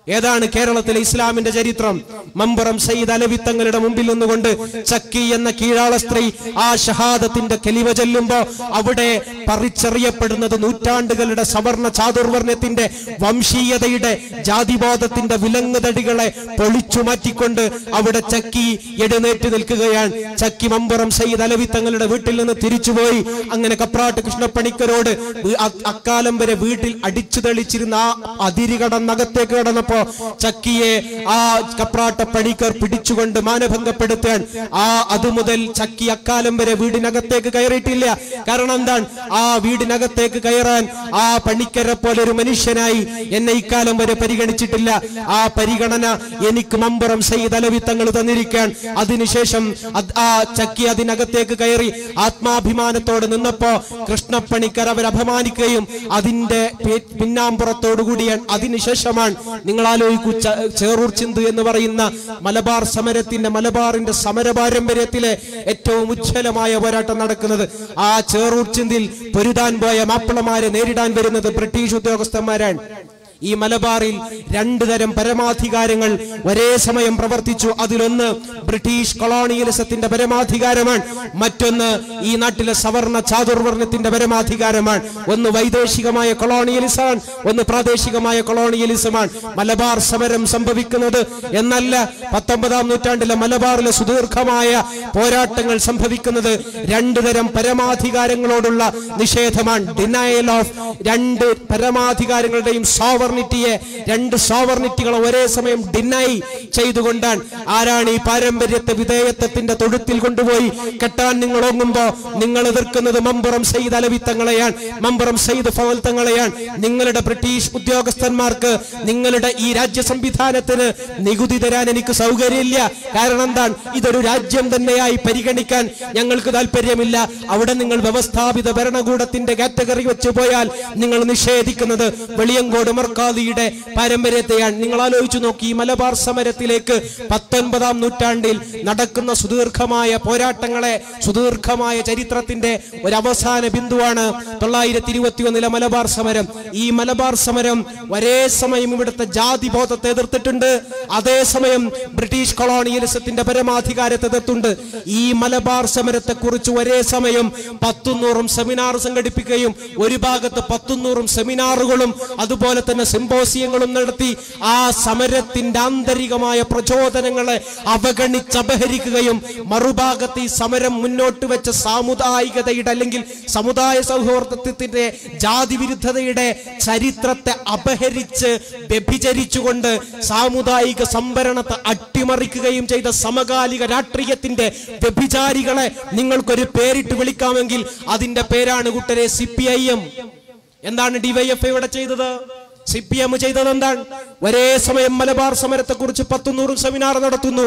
ഏതാണ് കേരളത്തിലെ ഇസ്ലാമിന്റെ ചരിത്രം മമ്പുറം സയ്യിദ് അലവി തങ്ങളുടെ മുമ്പിൽ നിന്നുകൊണ്ട് ചക്കി എന്ന കീഴാള സ്ത്രീ ആ ഷഹാദത്തിന്റെ കെലിവ ചെല്ലുമ്പോ അവിടെ പറിച്ചെറിയപ്പെടുന്നത് നൂറ്റാണ്ടുകളുടെ സവർണ ചാതുർവർണ്ണത്തിന്റെ വംശീയതയുടെ ജാതിബോധത്തിന്റെ വിലങ്ങുതടികളെ പൊളിച്ചു മാറ്റിക്കൊണ്ട് അവിടെ ചക്കി എഴുന്നേറ്റ് നിൽക്കുകയാണ് ചക്കി മമ്പുറം സയ്യിദ് അലവി തങ്ങളുടെ വീട്ടിൽ നിന്ന് തിരിച്ചുപോയി അങ്ങനെ കപ്രാട്ട് കൃഷ്ണപ്പണിക്കരോട് വീ- അ- അക്കാലം വരെ വീട്ടിൽ അടിച്ചു തെളിച്ചിരുന്ന ആ അതിരി കടന്നകത്തേക്ക് കടന്നപ്പോ ചക്കിയെ ആ കപ്രാട്ട പണിക്കർ പിടിച്ചുകൊണ്ട് മാനഭംഗപ്പെടുത്താൻ ആ അതുമുതൽ ചക്കി അക്കാലം വരെ വീടിനകത്തേക്ക് കയറിയിട്ടില്ല കാരണം എന്താണ് ആ വീടിനകത്തേക്ക് കയറാൻ ആ പണിക്കരെ പോലെ ഒരു മനുഷ്യനായി എന്നെ ഇക്കാലം വരെ പരിഗണിച്ചിട്ടില്ല ആ പരിഗണന എനിക്ക് മമ്പുറം സയ്യിദ് അലവി തങ്ങൾ തന്നിരിക്കാൻ അതിനുശേഷം അത് ആ ചക്കി അതിനകത്തേക്ക് കയറി ആത്മാഭിമാനത്തോടെ നിന്നപ്പോ കൃഷ്ണപ്പണിക്കർ അവർ അപമാനിക്കുകയും അതിന്റെ പി- പിന്നാമ്പുറത്തോടുകൂടിയാണ് അതിനുശേഷമാണ് നിങ്ങൾ ആലോചിക്കൂ ച- ചേറൂർ ചിന്ത് എന്ന് പറയുന്ന മലബാർ സമരത്തിന്റെ മലബാറിന്റെ സമര പാരമ്പര്യത്തിലെ ഏറ്റവും ഉജ്ജ്വലമായ പോരാട്ടം നടക്കുന്നത് ആ ചേറൂർ ചിന്തിൽ പൊരുതാൻ പോയ മാപ്പിളമാരെ നേരിടാൻ വരുന്നത് ബ്രിട്ടീഷ് ഉദ്യോഗസ്ഥന്മാരാണ് ഈ മലബാറിൽ രണ്ടു തരം പരമാധികാരങ്ങൾ ഒരേ സമയം പ്രവർത്തിച്ചു അതിലൊന്ന് ബ്രിട്ടീഷ് കൊളോണിയലിസത്തിന്റെ പരമാധികാരമാണ് മറ്റൊന്ന് ഈ നാട്ടിലെ സവർണ ചാതുർവർണ്ണത്തിന്റെ പരമാധികാരമാണ് ഒന്ന് വൈദേശികമായ കൊളോണിയലിസമാണ് ഒന്ന് പ്രാദേശികമായ കൊളോണിയലിസമാണ് മലബാർ സമരം സംഭവിക്കുന്നത് എന്നല്ല പത്തൊമ്പതാം നൂറ്റാണ്ടിലെ മലബാറിലെ സുദീർഘമായ പോരാട്ടങ്ങൾ സംഭവിക്കുന്നത് രണ്ടു തരം പരമാധികാരങ്ങളോടുള്ള നിഷേധമാണ് ഡിനയൽ ഓഫ് രണ്ട് പരമാധികാരങ്ങളുടെയും സോവർണിറ്റിയെ രണ്ട് സോവർണിറ്റികളെ ഒരേ സമയം ഡിനൈ ചെയ്തുകൊണ്ടാണ് ആരാണ് ഈ പാരമ്പര്യത്തെ വിധേയത്വത്തിന്റെ തൊഴുത്തിൽ കൊണ്ടുപോയി കെട്ടാൻ നിങ്ങൾ ഓങ്ങുമ്പോ നിങ്ങൾ എതിർക്കുന്നത് മമ്പുറം സയ്യിദ് അലവി തങ്ങളെയാണ് മമ്പുറം സയ്യിദ് ഫവൽ തങ്ങളെയാണ് നിങ്ങളുടെ ബ്രിട്ടീഷ് ഉദ്യോഗസ്ഥന്മാർക്ക് നിങ്ങളുടെ ഈ രാജ്യ സംവിധാനത്തിന് നികുതി തരാൻ എനിക്ക് സൗകര്യമില്ല കാരണം എന്താണ് ഇതൊരു രാജ്യം തന്നെയായി പരിഗണിക്കാൻ ഞങ്ങൾക്ക് താല്പര്യമില്ല അവിടെ നിങ്ങൾ വ്യവസ്ഥാപിത ഭരണകൂടത്തിന്റെ കാറ്റഗറി വെച്ച് പോയാൽ നിങ്ങൾ നിഷേധിക്കുന്നത് വെളിയങ്കോട് മർക്കാദിയുടെ പാരമ്പര്യത്തെയാണ് നിങ്ങൾ ആലോചിച്ചു നോക്കി ഈ മലബാർ സമരത്തിലേക്ക് പത്തൊൻപതാം നൂറ്റാണ്ടിൽ നടക്കുന്ന സുദീർഘമായ പോരാട്ടങ്ങളെ സുദീർഘമായ ചരിത്രത്തിന്റെ ഒരു അവസാന ബിന്ദുവാണ് തൊള്ളായിരത്തി ഇരുപത്തി ഒന്നിലെ മലബാർ സമരം ഈ മലബാർ സമരം ഒരേ സമയം ഇവിടുത്തെ ജാതി ബോധത്തെ എതിർത്തിട്ടുണ്ട് അതേസമയം ബ്രിട്ടീഷ് കൊളോണിയലിസത്തിന്റെ പരമാധികാരത്തെ എതിർത്തുണ്ട് ഈ മലബാർ സമരത്തെ കുറിച്ച് ഒരേ സമയം പത്തുന്നൂറും സെമിനാർ സംഘടിപ്പിക്കുകയും ഒരു ഭാഗത്ത് പത്തുന്നൂറും സെമിനാറുകളും അതുപോലെ തന്നെ സിംബോസിയങ്ങളും നടത്തി ആ സമരത്തിന്റെ ആന്തരികമായ പ്രചോദനങ്ങളെ അവഗണിച്ചപഹരിക്കുകയും മറുഭാഗത്ത് ഈ സമരം മുന്നോട്ട് വെച്ച സാമുദായികതയുടെ അല്ലെങ്കിൽ സമുദായ സൗഹാർദ്ദത്തിന്റെ ജാതി വിരുദ്ധതയുടെ ചരിത്രത്തെ അപഹരിച്ച് വ്യഭിചരിച്ചുകൊണ്ട് സാമുദായിക സംവരണത്തെ അട്ടിമറിക്കുകയും ചെയ്ത സമകാലിക രാഷ്ട്രീയത്തിന്റെ വ്യഭിചാരികളെ നിങ്ങൾക്കൊരു പേരിട്ട് വിളിക്കാമെങ്കിൽ അതിന്റെ പേരാണ് കൂട്ടരെ സി പി ഐ എം എന്താണ് ഡിവൈഎഫ് ഇവിടെ ചെയ്തത് സി പി എം ചെയ്തത് എന്താണ് ഒരേ സമയം മലബാർ സമരത്തെ കുറിച്ച് പത്തുനൂറും സെമിനാർ നടത്തുന്നു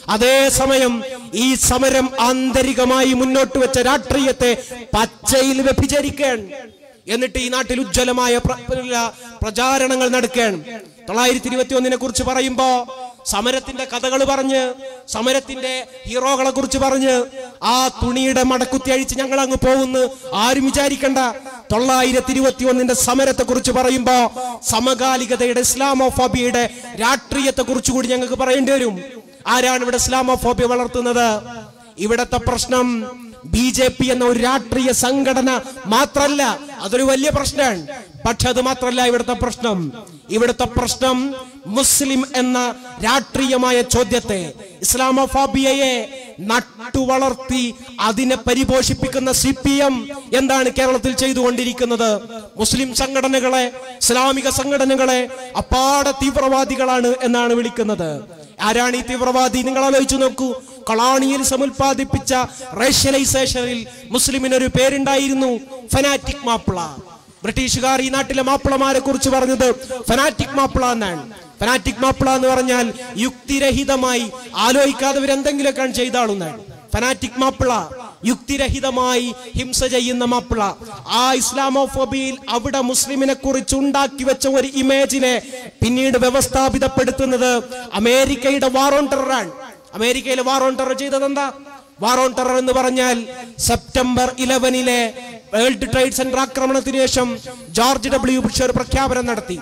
അതേസമയം ഈ സമരം ആന്തരികമായി മുന്നോട്ട് വെച്ച രാഷ്ട്രീയത്തെ പച്ചയിൽ വ്യഭിചരിക്കുകയാണ് എന്നിട്ട് ഈ നാട്ടിൽ ഉജ്ജ്വലമായ പ്ര- പ്ര- പ്രചാരണങ്ങൾ നടക്കുകയാണ് തൊള്ളായിരത്തി ഇരുപത്തി ഒന്നിനെ കുറിച്ച് പറയുമ്പോ സമരത്തിന്റെ കഥകൾ പറഞ്ഞ് സമരത്തിന്റെ ഹീറോകളെ കുറിച്ച് പറഞ്ഞ് ആ തുണിയുടെ മടക്കുത്തി അഴിച്ച് ഞങ്ങൾ അങ്ങ് പോകുന്നു ആരും വിചാരിക്കണ്ട തൊള്ളായിരത്തി ഇരുപത്തി ഒന്നിന്റെ സമരത്തെ കുറിച്ച് പറയുമ്പോ സമകാലികതയുടെ ഇസ്ലാമോഫോബിയയുടെ രാഷ്ട്രീയത്തെ കുറിച്ച് കൂടി ഞങ്ങൾക്ക് പറയേണ്ടി വരും ആരാണ് ഇവിടെ ഇസ്ലാമോഫോബിയ വളർത്തുന്നത് ഇവിടത്തെ പ്രശ്നം ബി ജെ പി എന്ന ഒരു രാഷ്ട്രീയ സംഘടന മാത്രല്ല അതൊരു വലിയ പ്രശ്നമാണ് പക്ഷെ അത് മാത്രല്ല ഇവിടുത്തെ പ്രശ്നം ഇവിടുത്തെ പ്രശ്നം മുസ്ലിം എന്ന രാഷ്ട്രീയമായ ചോദ്യത്തെ ഇസ്ലാമോഫോബിയയെ നട്ടുവളർത്തി അതിനെ പരിപോഷിപ്പിക്കുന്ന സി പി എം എന്താണ് കേരളത്തിൽ ചെയ്തുകൊണ്ടിരിക്കുന്നത് മുസ്ലിം സംഘടനകളെ ഇസ്ലാമിക സംഘടനകളെ അപ്പാടെ തീവ്രവാദികളാണ് എന്നാണ് വിളിക്കുന്നത് ആരാണ് ഈ തീവ്രവാദി നിങ്ങൾ ആലോചിച്ചു നോക്കൂ കൊളോണിയലിസം ഉൽപ്പാദിപ്പിച്ച റേഷ്യലൈസേഷനിൽ മുസ്ലിമിന് ഒരു പേരുണ്ടായിരുന്നു ഫനാറ്റിക് മാപ്പിള ബ്രിട്ടീഷുകാർ ഈ നാട്ടിലെ മാപ്പിളമാരെ കുറിച്ച് പറഞ്ഞത് ഫനാറ്റിക് മാപ്പിള എന്നാണ് ഫനാറ്റിക് മാപ്പിള എന്ന് പറഞ്ഞാൽ യുക്തിരഹിതമായി ആലോചിക്കാതെ ഇവരെന്തെങ്കിലുമൊക്കെ ചെയ്ത ആളെന്നാണ് ഫനാറ്റിക് മാപ്പിള യുക്തിരഹിതമായി ഹിംസ ചെയ്യുന്ന മാപ്പിള ആ ഇസ്ലാമോഫോബിയിൽ അവിടെ മുസ്ലിമിനെ കുറിച്ച് ഉണ്ടാക്കി വെച്ച ഒരു ഇമേജിനെ പിന്നീട് വ്യവസ്ഥാപിതപ്പെടുത്തുന്നത് അമേരിക്കയുടെ വാർ ഓൺ ടെററാണ് അമേരിക്കയിലെ വാർ ഓൺ ടെറർ ചെയ്തത് എന്താ വാർ ഓൺ ടെറർ എന്ന് പറഞ്ഞാൽ സെപ്റ്റംബർ ഇലവനിലെ വേൾഡ് ട്രേഡ് സെന്റർ ആക്രമണത്തിന് ശേഷം ജോർജ് ഡബ്ല്യു ബുഷ് ഒരു പ്രഖ്യാപനം നടത്തി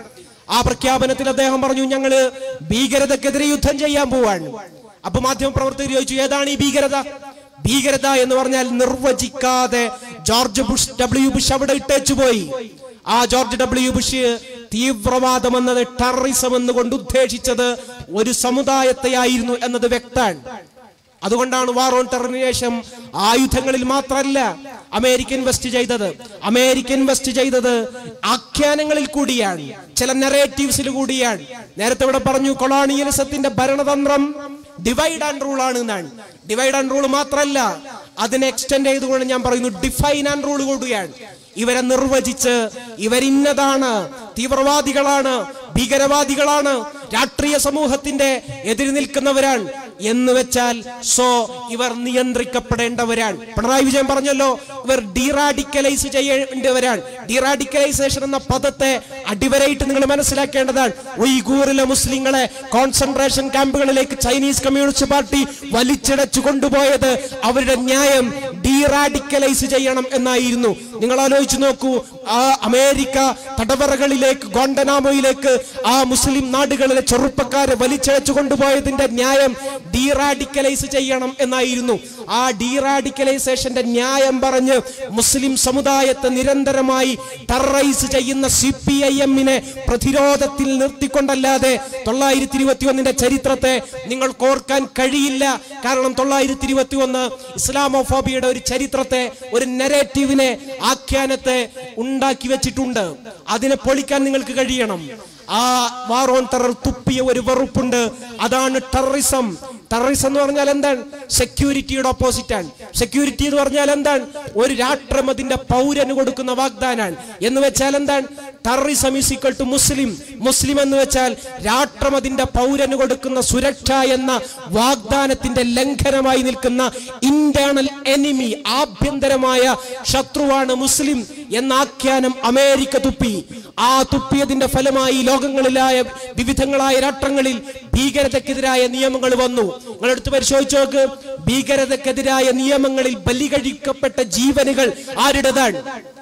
ആ പ്രഖ്യാപനത്തിൽ അദ്ദേഹം പറഞ്ഞു ഞങ്ങള് ഭീകരതക്കെതിരെ യുദ്ധം ചെയ്യാൻ പോവാണ് അപ്പൊ മാധ്യമപ്രവർത്തകർ ചോദിച്ചു ഏതാണ് ഈ ഭീകരത ഭീകരത എന്ന് പറഞ്ഞാൽ നിർവചിക്കാതെ ജോർജ് ബുഷ് ഡബ്ല്യു ബുഷ് അവിടെ ഇട്ടേച്ചു പോയി ആ ജോർജ് ഡബ്ല്യു ബുഷ് തീവ്രവാദം എന്നത് ടെററിസം എന്നുകൊണ്ട് ഉദ്ദേശിച്ചത് ഒരു സമുദായത്തെയായിരുന്നു എന്നത് വ്യക്തമാണ് അതുകൊണ്ടാണ് വാർ ഓൺ ടെററിന് ശേഷം ആയുധങ്ങളിൽ മാത്രമല്ല അമേരിക്ക ഇൻവെസ്റ്റ് ചെയ്തത് അമേരിക്ക ഇൻവെസ്റ്റ് ചെയ്തത് ആഖ്യാനങ്ങളിൽ കൂടിയാണ് ചില നെറേറ്റീവ്സിൽ കൂടിയാണ് നേരത്തെ ഇവിടെ പറഞ്ഞു കൊളോണിയലിസത്തിന്റെ ഭരണതന്ത്രം ഡിവൈഡ് ആൻഡ് റൂൾ ആണ് എന്നാണ് ഡിവൈഡ് ആൻഡ് റൂൾ മാത്രമല്ല അതിനെ എക്സ്റ്റെൻഡ് ചെയ്തുകൊണ്ട് ഞാൻ പറയുന്നു ഡിഫൈൻ ആൻഡ് റൂൾ കൂടിയാണ് ഇവരെ നിർവചിച്ച് ഇവരിന്നതാണ് തീവ്രവാദികളാണ് ഭീകരവാദികളാണ് രാഷ്ട്രീയ സമൂഹത്തിന്റെ എതിര് നിൽക്കുന്നവരാണ് എന്ന് വെച്ചാൽ സോ ഇവർ നിയന്ത്രിക്കപ്പെടേണ്ടവരാണ് പിണറായി വിജയൻ പറഞ്ഞല്ലോ ഇവർ ഡീറാഡിക്കലൈസ് ചെയ്യേണ്ടവരാണ് ഡീറാഡിക്കലൈസേഷൻ എന്ന പദത്തെ അടിവരയിട്ട് നിങ്ങൾ മനസ്സിലാക്കേണ്ടതാണ് ഉയ്ഗൂറിലെ മുസ്ലിങ്ങളെ കോൺസെൻട്രേഷൻ ക്യാമ്പുകളിലേക്ക് ചൈനീസ് കമ്മ്യൂണിസ്റ്റ് പാർട്ടി വലിച്ചിടച്ചു കൊണ്ടുപോയത് അവരുടെ ന്യായം ഡീറാഡിക്കലൈസ് ചെയ്യണം എന്നായിരുന്നു നിങ്ങൾ ആലോചിച്ച് നോക്കൂ ആ അമേരിക്ക തടവറകളിലേക്ക് ഗോണ്ടനാമോയിലേക്ക് ആ മുസ്ലിം നാടുകളിലെ ചെറുപ്പക്കാരെ വലിച്ചഴച്ചു കൊണ്ടുപോയതിന്റെ ന്യായം ഡീറാഡിക്കലൈസ് ചെയ്യണം എന്നായിരുന്നു ആ ഡീറാഡിക്കലൈസേഷന്റെ ന്യായം പറഞ്ഞ് മുസ്ലിം സമുദായത്തെ നിരന്തരമായി ടെററൈസ് ചെയ്യുന്ന സി പി ഐ എമ്മിനെ പ്രതിരോധത്തിൽ നിർത്തിക്കൊണ്ടല്ലാതെ തൊള്ളായിരത്തി ഇരുപത്തി ഒന്നിന്റെ ചരിത്രത്തെ നിങ്ങൾക്ക് ഓർക്കാൻ കഴിയില്ല കാരണം തൊള്ളായിരത്തി ഇരുപത്തി ഒന്ന് ഇസ്ലാമോഫോബിയുടെ ഒരു ചരിത്രത്തെ ഒരു നെറേറ്റീവിനെ ആഖ്യാനത്തെ ഉണ്ടാക്കി വെച്ചിട്ടുണ്ട് അതിനെ പൊളിക്കാൻ നിങ്ങൾക്ക് കഴിയണം ആ വാർ ഓൺ ടെറർ തുപ്പിയ ഒരു വെറുപ്പുണ്ട് അതാണ് ടെററിസം ടെററിസം എന്ന് പറഞ്ഞാൽ എന്താണ് സെക്യൂരിറ്റിയുടെ ഓപ്പോസിറ്റ് ആണ് സെക്യൂരിറ്റി എന്ന് പറഞ്ഞാൽ എന്താണ് ഒരു രാഷ്ട്രം അതിന്റെ പൗരന് കൊടുക്കുന്ന വാഗ്ദാനാണ് എന്ന് വെച്ചാൽ എന്താണ് terrorism is equal to Muslim മുസ്ലിം എന്ന് വെച്ചാൽ രാഷ്ട്രം അതിന്റെ പൗരന് കൊടുക്കുന്ന സുരക്ഷ എന്ന വാഗ്ദാനത്തിന്റെ ലംഘനമായി നിൽക്കുന്ന ഇന്റേണൽ എനിമി ആഭ്യന്തരമായ ശത്രുവാണ് മുസ്ലിം എന്ന ആഖ്യാനം അമേരിക്ക തുപ്പി ആ തുപ്പിയതിന്റെ ഫലമായി ലോകങ്ങളിലായ വിവിധങ്ങളായ രാഷ്ട്രങ്ങളിൽ ഭീകരതക്കെതിരായ നിയമങ്ങൾ വന്നു നിങ്ങൾ എടുത്ത് പരിശോധിച്ച് നോക്ക് ഭീകരതക്കെതിരായ നിയമങ്ങളിൽ ബലി കഴിക്കപ്പെട്ട ജീവനുകൾ ആരുടേതാണ്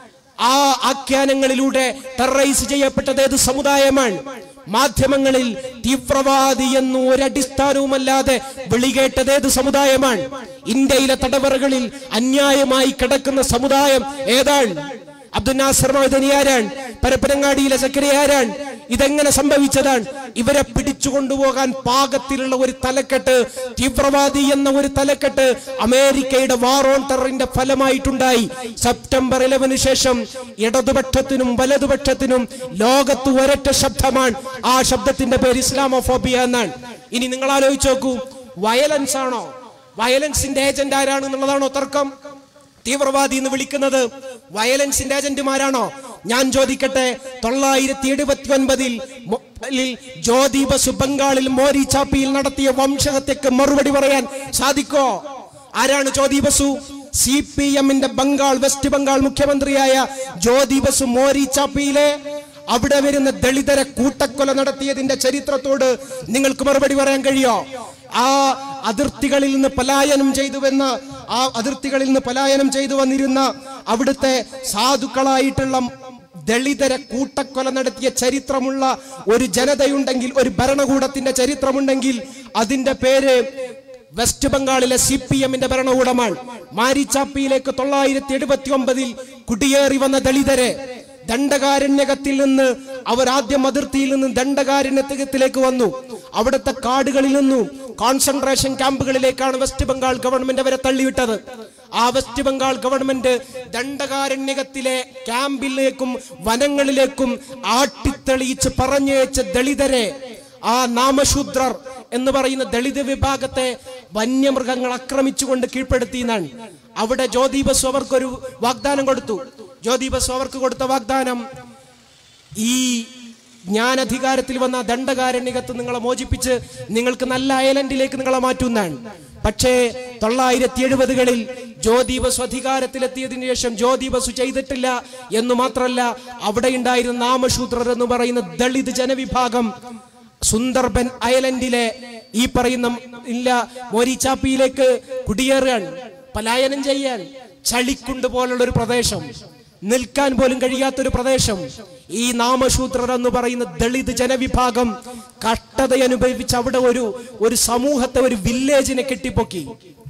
ആ ആഖ്യാനങ്ങളിലൂടെ ടെററൈസ് ചെയ്യപ്പെട്ടത് ഏത് സമുദായമാണ് മാധ്യമങ്ങളിൽ തീവ്രവാദി എന്ന് ഒരടിസ്ഥാനവുമല്ലാതെ വിളികേട്ടത് ഏത് സമുദായമാണ് ഇന്ത്യയിലെ തടവറകളിൽ അന്യായമായി കിടക്കുന്ന സമുദായം ഏതാണ് അബ്ദുൽ നാസർ മൗദനി ആരാണ് പരപ്പനങ്ങാടിയിലെ സക്കരി ആരാണ് ഇതെങ്ങനെ സംഭവിച്ചതാണ് ഇവരെ പിടിച്ചു കൊണ്ടുപോകാൻ പാകത്തിലുള്ള ഒരു തലക്കെട്ട് തീവ്രവാദി എന്ന ഒരു തലക്കെട്ട് അമേരിക്കയുടെ വാർ ഓൺ ടെററിന്റെ ഫലമായിട്ടുണ്ടായി സെപ്റ്റംബർ ഇലവന് ശേഷം ഇടതുപക്ഷത്തിനും വലതുപക്ഷത്തിനും ലോകത്ത് ഒരൊറ്റ ശബ്ദമാണ് ആ ശബ്ദത്തിന്റെ പേര് ഇസ്ലാമോഫോബിയ എന്നാണ് ഇനി നിങ്ങൾ ആലോചിച്ച് നോക്കൂ വയലൻസ് ആണോ വയലൻസിന്റെ ഏജന്റ് ആരാണ് എന്നുള്ളതാണോ തർക്കം തീവ്രവാദി എന്ന് വിളിക്കുന്നത് വയലൻസിന്റെ ഏജന്റുമാരാണോ ഞാൻ ചോദിക്കട്ടെ തൊള്ളായിരത്തി എഴുപത്തി ഒൻപതിൽ ജ്യോതി ബസു ബംഗാളിൽ മോരി ചാപ്പിയിൽ നടത്തിയ വംശഹത്യക്ക് മറുപടി പറയാൻ സാധിക്കോ ആരാണ് ജ്യോതി ബസു സി പി എമ്മിന്റെ ബംഗാൾ വെസ്റ്റ് ബംഗാൾ മുഖ്യമന്ത്രിയായ ജ്യോതി ബസു മോരി ചാപ്പിയിലെ അവിടെ വരുന്ന ദളിതരെ കൂട്ടക്കൊല നടത്തിയതിന്റെ ചരിത്രത്തോട് നിങ്ങൾക്ക് മറുപടി പറയാൻ കഴിയോ ആ അതിർത്തികളിൽ നിന്ന് പലായനം ചെയ്തുവെന്ന ആ അതിർത്തികളിൽ നിന്ന് പലായനം ചെയ്തു വന്നിരുന്ന അവിടുത്തെ സാധുക്കളായിട്ടുള്ള ദളിതരെ കൂട്ടക്കൊല നടത്തിയ ചരിത്രമുള്ള ഒരു ജനതയുണ്ടെങ്കിൽ ഒരു ഭരണകൂടത്തിന്റെ ചരിത്രമുണ്ടെങ്കിൽ അതിന്റെ പേര് വെസ്റ്റ് ബംഗാളിലെ സി പി എമ്മിന്റെ ഭരണകൂടമാണ് മാരിച്ചാപ്പിയിലേക്ക് തൊള്ളായിരത്തി എഴുപത്തി ഒമ്പതിൽ കുടിയേറി വന്ന ദളിതരെ ദണ്ഡകാരണ്യകത്തിൽ നിന്ന് അവർ ആദ്യം അതിർത്തിയിൽ നിന്ന് ദണ്ഡകാരണ്യത്തിലേക്ക് വന്നു അവിടുത്തെ കാടുകളിൽ നിന്നും കോൺസെൻട്രേഷൻ ക്യാമ്പുകളിലേക്കാണ് വെസ്റ്റ് ബംഗാൾ ഗവൺമെന്റ് അവരെ തള്ളിവിട്ടത് ആ വെസ്റ്റ് ബംഗാൾ ഗവൺമെന്റ് ദണ്ഡകാരണ്യകത്തിലെ ക്യാമ്പിലേക്കും വനങ്ങളിലേക്കും ആട്ടിത്തെളിയിച്ച് പറഞ്ഞയച്ച ദളിതരെ ആ നാമശൂദ്രർ എന്ന് പറയുന്ന ദളിത് വിഭാഗത്തെ വന്യമൃഗങ്ങൾ ആക്രമിച്ചുകൊണ്ട് കീഴ്പ്പെടുത്തി എന്നാണ് അവിടെ ജ്യോതി ബസു അവർക്കൊരു വാഗ്ദാനം കൊടുത്തു ജ്യോതി ബസു അവർക്ക് കൊടുത്ത വാഗ്ദാനം ഈ ഞാൻ അധികാരത്തിൽ വന്ന ദണ്ഡകാരണ്യകത്ത് നിങ്ങളെ മോചിപ്പിച്ച് നിങ്ങൾക്ക് നല്ല അയലൻഡിലേക്ക് നിങ്ങളെ മാറ്റുന്നതാണ് പക്ഷേ തൊള്ളായിരത്തി എഴുപതുകളിൽ ജ്യോതി ബസു അധികാരത്തിലെത്തിയതിനു ശേഷം ജ്യോതി ബസു ചെയ്തിട്ടില്ല എന്ന് മാത്രമല്ല അവിടെ ഉണ്ടായിരുന്ന നാമശൂദ്രർ എന്ന് പറയുന്ന ദളിത് ജനവിഭാഗം സുന്ദർബൻ അയലൻഡിലെ ഈ പറയുന്ന ഇല്ല മോരിച്ചാപ്പിയിലേക്ക് കുടിയേറുകയാണ് പലായനം ചെയ്യാൻ ചളിക്കുണ്ട് പോലുള്ള ഒരു പ്രദേശം നിൽക്കാൻ പോലും കഴിയാത്തൊരു പ്രദേശം ഈ നാമശൂദ്രർ എന്ന് പറയുന്ന ദളിത് ജനവിഭാഗം കഷ്ടത അനുഭവിച്ച് അവിടെ ഒരു ഒരു സമൂഹത്തെ ഒരു വില്ലേജിനെ കെട്ടിപ്പൊക്കി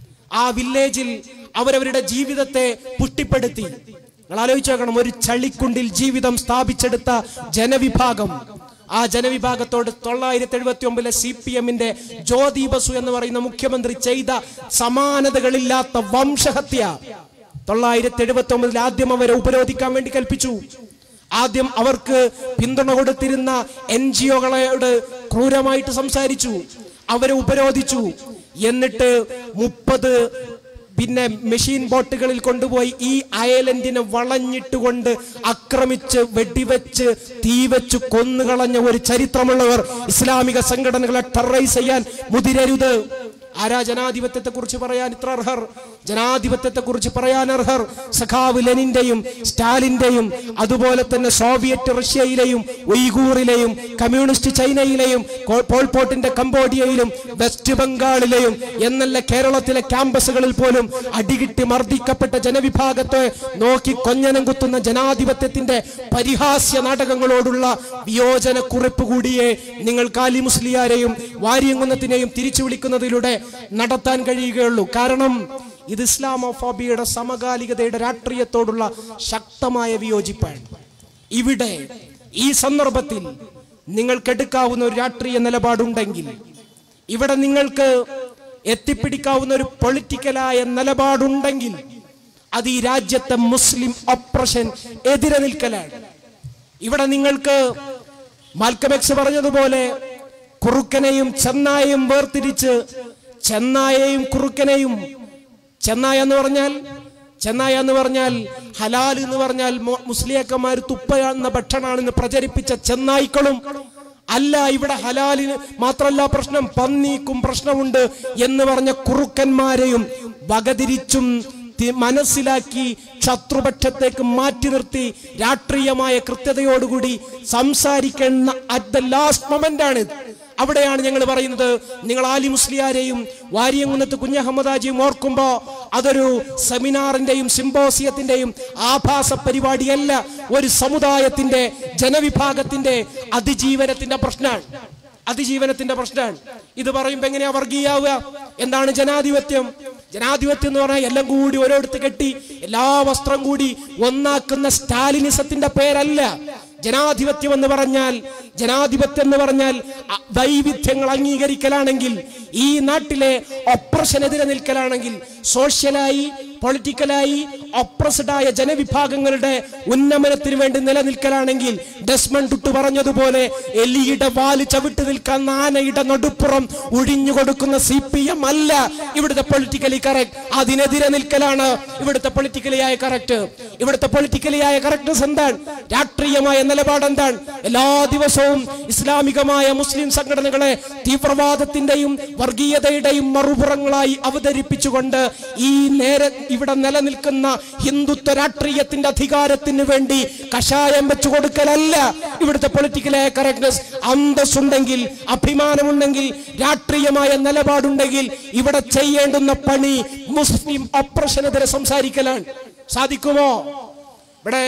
ആ വില്ലേജിൽ അവരവരുടെ ജീവിതത്തെ പുഷ്ടിപ്പെടുത്തി നിങ്ങൾ ആലോചിച്ച് നോക്കണം ഒരു ചളിക്കുണ്ടിൽ ജീവിതം സ്ഥാപിച്ചെടുത്ത ജനവിഭാഗം ആ ജനവിഭാഗത്തോട് തൊള്ളായിരത്തി എഴുപത്തി ഒമ്പതിലെ സി പി എമ്മിന്റെ ജ്യോതി ബസു എന്ന് പറയുന്ന മുഖ്യമന്ത്രി ചെയ്ത സമാനതകളില്ലാത്ത വംശഹത്യ തൊള്ളായിരത്തി എഴുപത്തി ഒമ്പതിൽ ആദ്യം അവരെ ഉപരോധിക്കാൻ വേണ്ടി കൽപ്പിച്ചു ആദ്യം അവർക്ക് പിന്തുണ കൊടുത്തിരുന്ന എൻ ജി ഒകളോട് ക്രൂരമായിട്ട് സംസാരിച്ചു അവരെ ഉപരോധിച്ചു എന്നിട്ട് മുപ്പത് പിന്നെ മെഷീൻ ബോട്ടുകളിൽ കൊണ്ടുപോയി ഈ അയലൻഡിനെ വളഞ്ഞിട്ടുകൊണ്ട് ആക്രമിച്ച് വെടിവെച്ച് തീവെച്ച് കൊന്നുകളഞ്ഞ ഒരു ചരിത്രമുള്ളവർ ഇസ്ലാമിക സംഘടനകളെ ടെററൈസ് ചെയ്യാൻ മുതിരരുത് ആരാ ജനാധിപത്യത്തെ കുറിച്ച് പറയാൻ ഇത്ര അർഹർ ജനാധിപത്യത്തെ കുറിച്ച് പറയാൻ അർഹർ സഖാവ് ലെനിന്റെയും സ്റ്റാലിന്റെയും അതുപോലെ തന്നെ സോവിയറ്റ് റഷ്യയിലെയും ഉയ്ഗൂറിലെയും കമ്മ്യൂണിസ്റ്റ് ചൈനയിലെയും കോ- പോൾപോട്ടിന്റെ കംബോഡിയയിലും വെസ്റ്റ് ബംഗാളിലെയും എന്നല്ല കേരളത്തിലെ ക്യാമ്പസുകളിൽ പോലും അടികിട്ടി മർദ്ദിക്കപ്പെട്ട ജനവിഭാഗത്തെ നോക്കി കൊഞ്ഞനം കുത്തുന്ന ജനാധിപത്യത്തിന്റെ പരിഹാസ്യ നാടകങ്ങളോടുള്ള വിയോജന കുറിപ്പ് കൂടിയേ നിങ്ങൾ കാലി മുസ്ലിയാരെയും വാര്യംകുന്നത്തിനെയും തിരിച്ചു വിളിക്കുന്നതിലൂടെ നടത്താൻ കഴിയുകയുള്ളൂ കാരണം ഇത് ഇസ്ലാമോഫോബിയയുടെ സമകാലികതയുടെ രാഷ്ട്രീയത്തോടുള്ള ശക്തമായ വിയോജിപ്പാണ് ഇവിടെ ഈ സന്ദർഭത്തിൽ നിങ്ങൾക്കെടുക്കാവുന്ന ഒരു രാഷ്ട്രീയ നിലപാടുണ്ടെങ്കിൽ ഇവിടെ നിങ്ങൾക്ക് എത്തിപ്പിടിക്കാവുന്ന ഒരു പൊളിറ്റിക്കലായ നിലപാടുണ്ടെങ്കിൽ അത് ഈ രാജ്യത്തെ മുസ്ലിം ഒപ്രഷൻ എതിരെ നിൽക്കലാണ് ഇവിടെ നിങ്ങൾക്ക് മാൽക്കമെക്സ് പറഞ്ഞതുപോലെ കുറുക്കനെയും ചെന്നായയും വേർതിരിച്ച് ചെന്നായയും കുറുക്കനെയും ചെന്നായ എന്ന് പറഞ്ഞാൽ ചെന്നായ എന്ന് പറഞ്ഞാൽ ഹലാൽ എന്ന് പറഞ്ഞാൽ മു- മുസ്ലിയാക്കന്മാർ തുപ്പ എന്ന ഭക്ഷണമാണെന്ന് പ്രചരിപ്പിച്ച ചെന്നായ്ക്കളും അല്ല ഇവിടെ ഹലാലിന് മാത്രല്ല പ്രശ്നം പന്നീക്കും പ്രശ്നമുണ്ട് എന്ന് പറഞ്ഞ കുറുക്കന്മാരെയും വകതിരിച്ചും തി- മനസ്സിലാക്കി ശത്രുപക്ഷത്തേക്ക് മാറ്റി നിർത്തി രാഷ്ട്രീയമായ കൃത്യതയോടുകൂടി സംസാരിക്കുന്ന അറ്റ് ദ ലാസ്റ്റ് മൊമെന്റ് ആണ് അവിടെയാണ് ഞങ്ങൾ പറയുന്നത് നിങ്ങൾ ആലി മുസ്ലിയാരെയും വാര്യംകുന്നത്ത് കുഞ്ഞഹമ്മദാജിയും ഓർക്കുമ്പോ അതൊരു സെമിനാറിന്റെയും സിംബോസിയത്തിന്റെയും ആഭാസ പരിപാടിയല്ല ഒരു സമുദായത്തിന്റെ ജനവിഭാഗത്തിന്റെ അതിജീവനത്തിന്റെ പ്രശ്നമാണ് അതിജീവനത്തിന്റെ പ്രശ്നമാണ് ഇത് പറയുമ്പോ എങ്ങനെയാ വർഗീയാവുക എന്താണ് ജനാധിപത്യം ജനാധിപത്യം എന്ന് പറഞ്ഞാൽ എല്ലാം കൂടി ഓരോരുത്ത് കെട്ടി എല്ലാ വസ്ത്രം കൂടി ഒന്നാക്കുന്ന സ്റ്റാലിനിസത്തിന്റെ പേരല്ല ജനാധിപത്യം എന്ന് പറഞ്ഞാൽ ജനാധിപത്യം എന്ന് പറഞ്ഞാൽ അ- വൈവിധ്യങ്ങൾ അംഗീകരിക്കലാണെങ്കിൽ ഈ നാട്ടിലെ ഒപ്രഷനെതിരെ നിൽക്കലാണെങ്കിൽ സോഷ്യലായി പൊളിറ്റിക്കലായി ഒപ്രസ്ഡായ ജനവിഭാഗങ്ങളുടെ ഉന്നമനത്തിന് വേണ്ടി നിലനിൽക്കലാണെങ്കിൽ ഡെസ്മൺ ടുട്ടു പറഞ്ഞതുപോലെ എലിയുടെ വാല് ചവിട്ട് നിൽക്കാൻ ആനയുടെ നടുപ്പുറം ഒഴിഞ്ഞു കൊടുക്കുന്ന സി പി എം അല്ല ഇവിടുത്തെ പൊളിറ്റിക്കലി കറക്റ്റ് അതിനെതിരെ നിൽക്കലാണ് ഇവിടുത്തെ പൊളിറ്റിക്കലി ആയ കറക്റ്റ് ഇവിടുത്തെ പൊളിറ്റിക്കലി ആയ കറക്റ്റ്നസ് എന്താണ് രാഷ്ട്രീയമായ നിലപാട് എന്താണ് എല്ലാ ദിവസവും ഇസ്ലാമികമായ മുസ്ലിം സംഘടനകളെ തീവ്രവാദത്തിന്റെയും വർഗീയതയുടെയും മറുപുറങ്ങളായി അവതരിപ്പിച്ചുകൊണ്ട് ഈ നേരെ ഇവിടെ നിലനിൽക്കുന്ന ഹിന്ദുത്വ രാഷ്ട്രീയത്തിന്റെ അധികാരത്തിന് വേണ്ടി കഷായം വെച്ചു കൊടുക്കലല്ല ഇവിടുത്തെ പൊളിറ്റിക്കലായ കറക്റ്റ്നസ് അന്തസ്സുണ്ടെങ്കിൽ അഭിമാനമുണ്ടെങ്കിൽ രാഷ്ട്രീയമായ നിലപാടുണ്ടെങ്കിൽ ഇവിടെ ചെയ്യേണ്ടുന്ന പണി മുസ്ലിം ഒപ്രഷനെതിരെ സംസാരിക്കലാണ് സാധിക്കുമോ ഇവിടെ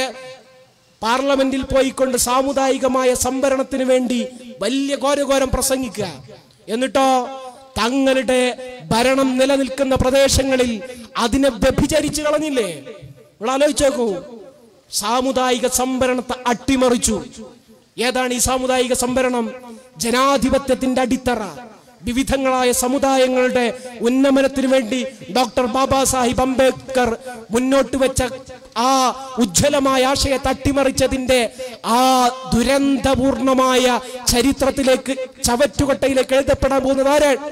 പാർലമെന്റിൽ പോയിക്കൊണ്ട് സാമുദായികമായ സംവരണത്തിന് വേണ്ടി വലിയ ഘോരഘോരം പ്രസംഗിക്കുക എന്നിട്ടോ തങ്ങളുടെ ഭരണം നിലനിൽക്കുന്ന പ്രദേശങ്ങളിൽ അതിനെ വ്യഭിചരിച്ചു കളഞ്ഞില്ലേ നിങ്ങൾ ആലോചിച്ച് നോക്കൂ സാമുദായിക സംവരണത്തെ അട്ടിമറിച്ചു ഏതാണ് ഈ സാമുദായിക സംവരണം ജനാധിപത്യത്തിന്റെ അടിത്തറ വിവിധങ്ങളായ സമുദായങ്ങളുടെ ഉന്നമനത്തിനു വേണ്ടി ഡോക്ടർ ബാബാ സാഹിബ് അംബേദ്കർ മുന്നോട്ട് വെച്ച ആ ഉജ്ജ്വലമായ ആശയത്തെ അട്ടിമറിച്ചതിന്റെ ആ ദുരന്തപൂർണമായ ചരിത്രത്തിലേക്ക് ചവറ്റുകൊട്ടയിലേക്ക് എഴുതപ്പെടാൻ പോകുന്നത് ആരാണ്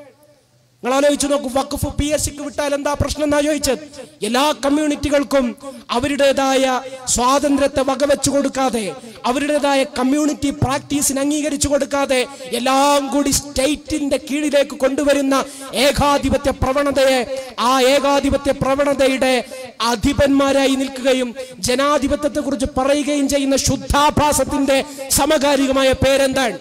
നിങ്ങൾ ആലോചിച്ച് നോക്കൂ വഖഫ് പി എസ് സിക്ക് വിട്ടാൽ എന്താ പ്രശ്നം എന്നാ ചോദിച്ചത് എല്ലാ കമ്മ്യൂണിറ്റികൾക്കും അവരുടേതായ സ്വാതന്ത്ര്യത്തെ വകവെച്ചു കൊടുക്കാതെ അവരുടേതായ കമ്മ്യൂണിറ്റി പ്രാക്ടീസിന് അംഗീകരിച്ചു കൊടുക്കാതെ എല്ലാം കൂടി സ്റ്റേറ്റിന്റെ കീഴിലേക്ക് കൊണ്ടുവരുന്ന ഏകാധിപത്യ പ്രവണതയെ ആ ഏകാധിപത്യ പ്രവണതയുടെ അധിപന്മാരായി നിൽക്കുകയും ജനാധിപത്യത്തെ കുറിച്ച് പറയുകയും ചെയ്യുന്ന ശുദ്ധാഭാസത്തിന്റെ സമകാലികമായ പേരെന്താണ്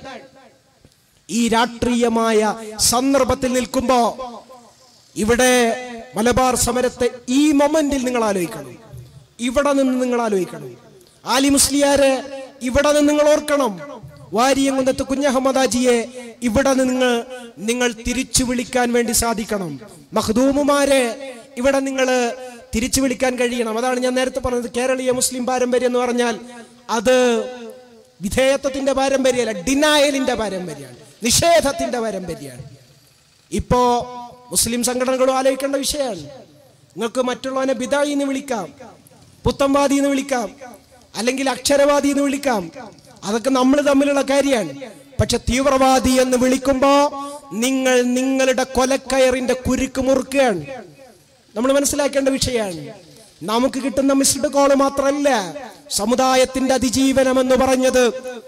ഈ രാഷ്ട്രീയമായ സന്ദർഭത്തിൽ നിൽക്കുമ്പോ ഇവിടെ മലബാർ സമരത്തെ ഈ മൊമെന്റിൽ നിങ്ങൾ ആലോചിക്കണം ഇവിടെ നിന്ന് നിങ്ങൾ ആലോചിക്കണം ആലി മുസ്ലിയാരെ ഇവിടെ നിന്ന് നിങ്ങൾ ഓർക്കണം വാരിയങ്കുന്നത്ത് കുഞ്ഞഹമ്മദാജിയെ ഇവിടെ നിന്ന് നിങ്ങൾ നിങ്ങൾ തിരിച്ചു വിളിക്കാൻ വേണ്ടി സാധിക്കണം മഖ്ദൂമുമാരെ ഇവിടെ നിങ്ങൾ തിരിച്ചു വിളിക്കാൻ കഴിയണം അതാണ് ഞാൻ നേരത്തെ പറഞ്ഞത് കേരളീയ മുസ്ലിം പാരമ്പര്യം എന്ന് പറഞ്ഞാൽ അത് വിധേയത്വത്തിന്റെ പാരമ്പര്യമല്ല ഡിനായലിന്റെ പാരമ്പര്യമാണ് നിഷേധത്തിന്റെ പാരമ്പര്യമാണ് ഇപ്പോ മുസ്ലിം സംഘടനകളും ആലോചിക്കേണ്ട വിഷയമാണ് നിങ്ങൾക്ക് മറ്റുള്ളവനെ ബിദായി എന്ന് വിളിക്കാം പുത്തംവാദി എന്ന് വിളിക്കാം അല്ലെങ്കിൽ അക്ഷരവാദി എന്ന് വിളിക്കാം അതൊക്കെ നമ്മൾ തമ്മിലുള്ള കാര്യമാണ് പക്ഷെ തീവ്രവാദി എന്ന് വിളിക്കുമ്പോ നിങ്ങൾ നിങ്ങളുടെ കൊലക്കയറിന്റെ കുരുക്ക് മുറുക്കുകയാണ് നമ്മൾ മനസ്സിലാക്കേണ്ട വിഷയമാണ് നമുക്ക് കിട്ടുന്ന മിസ്ഡ് കോള് മാത്രമല്ല സമുദായത്തിന്റെ അതിജീവനം എന്ന് പറഞ്ഞത്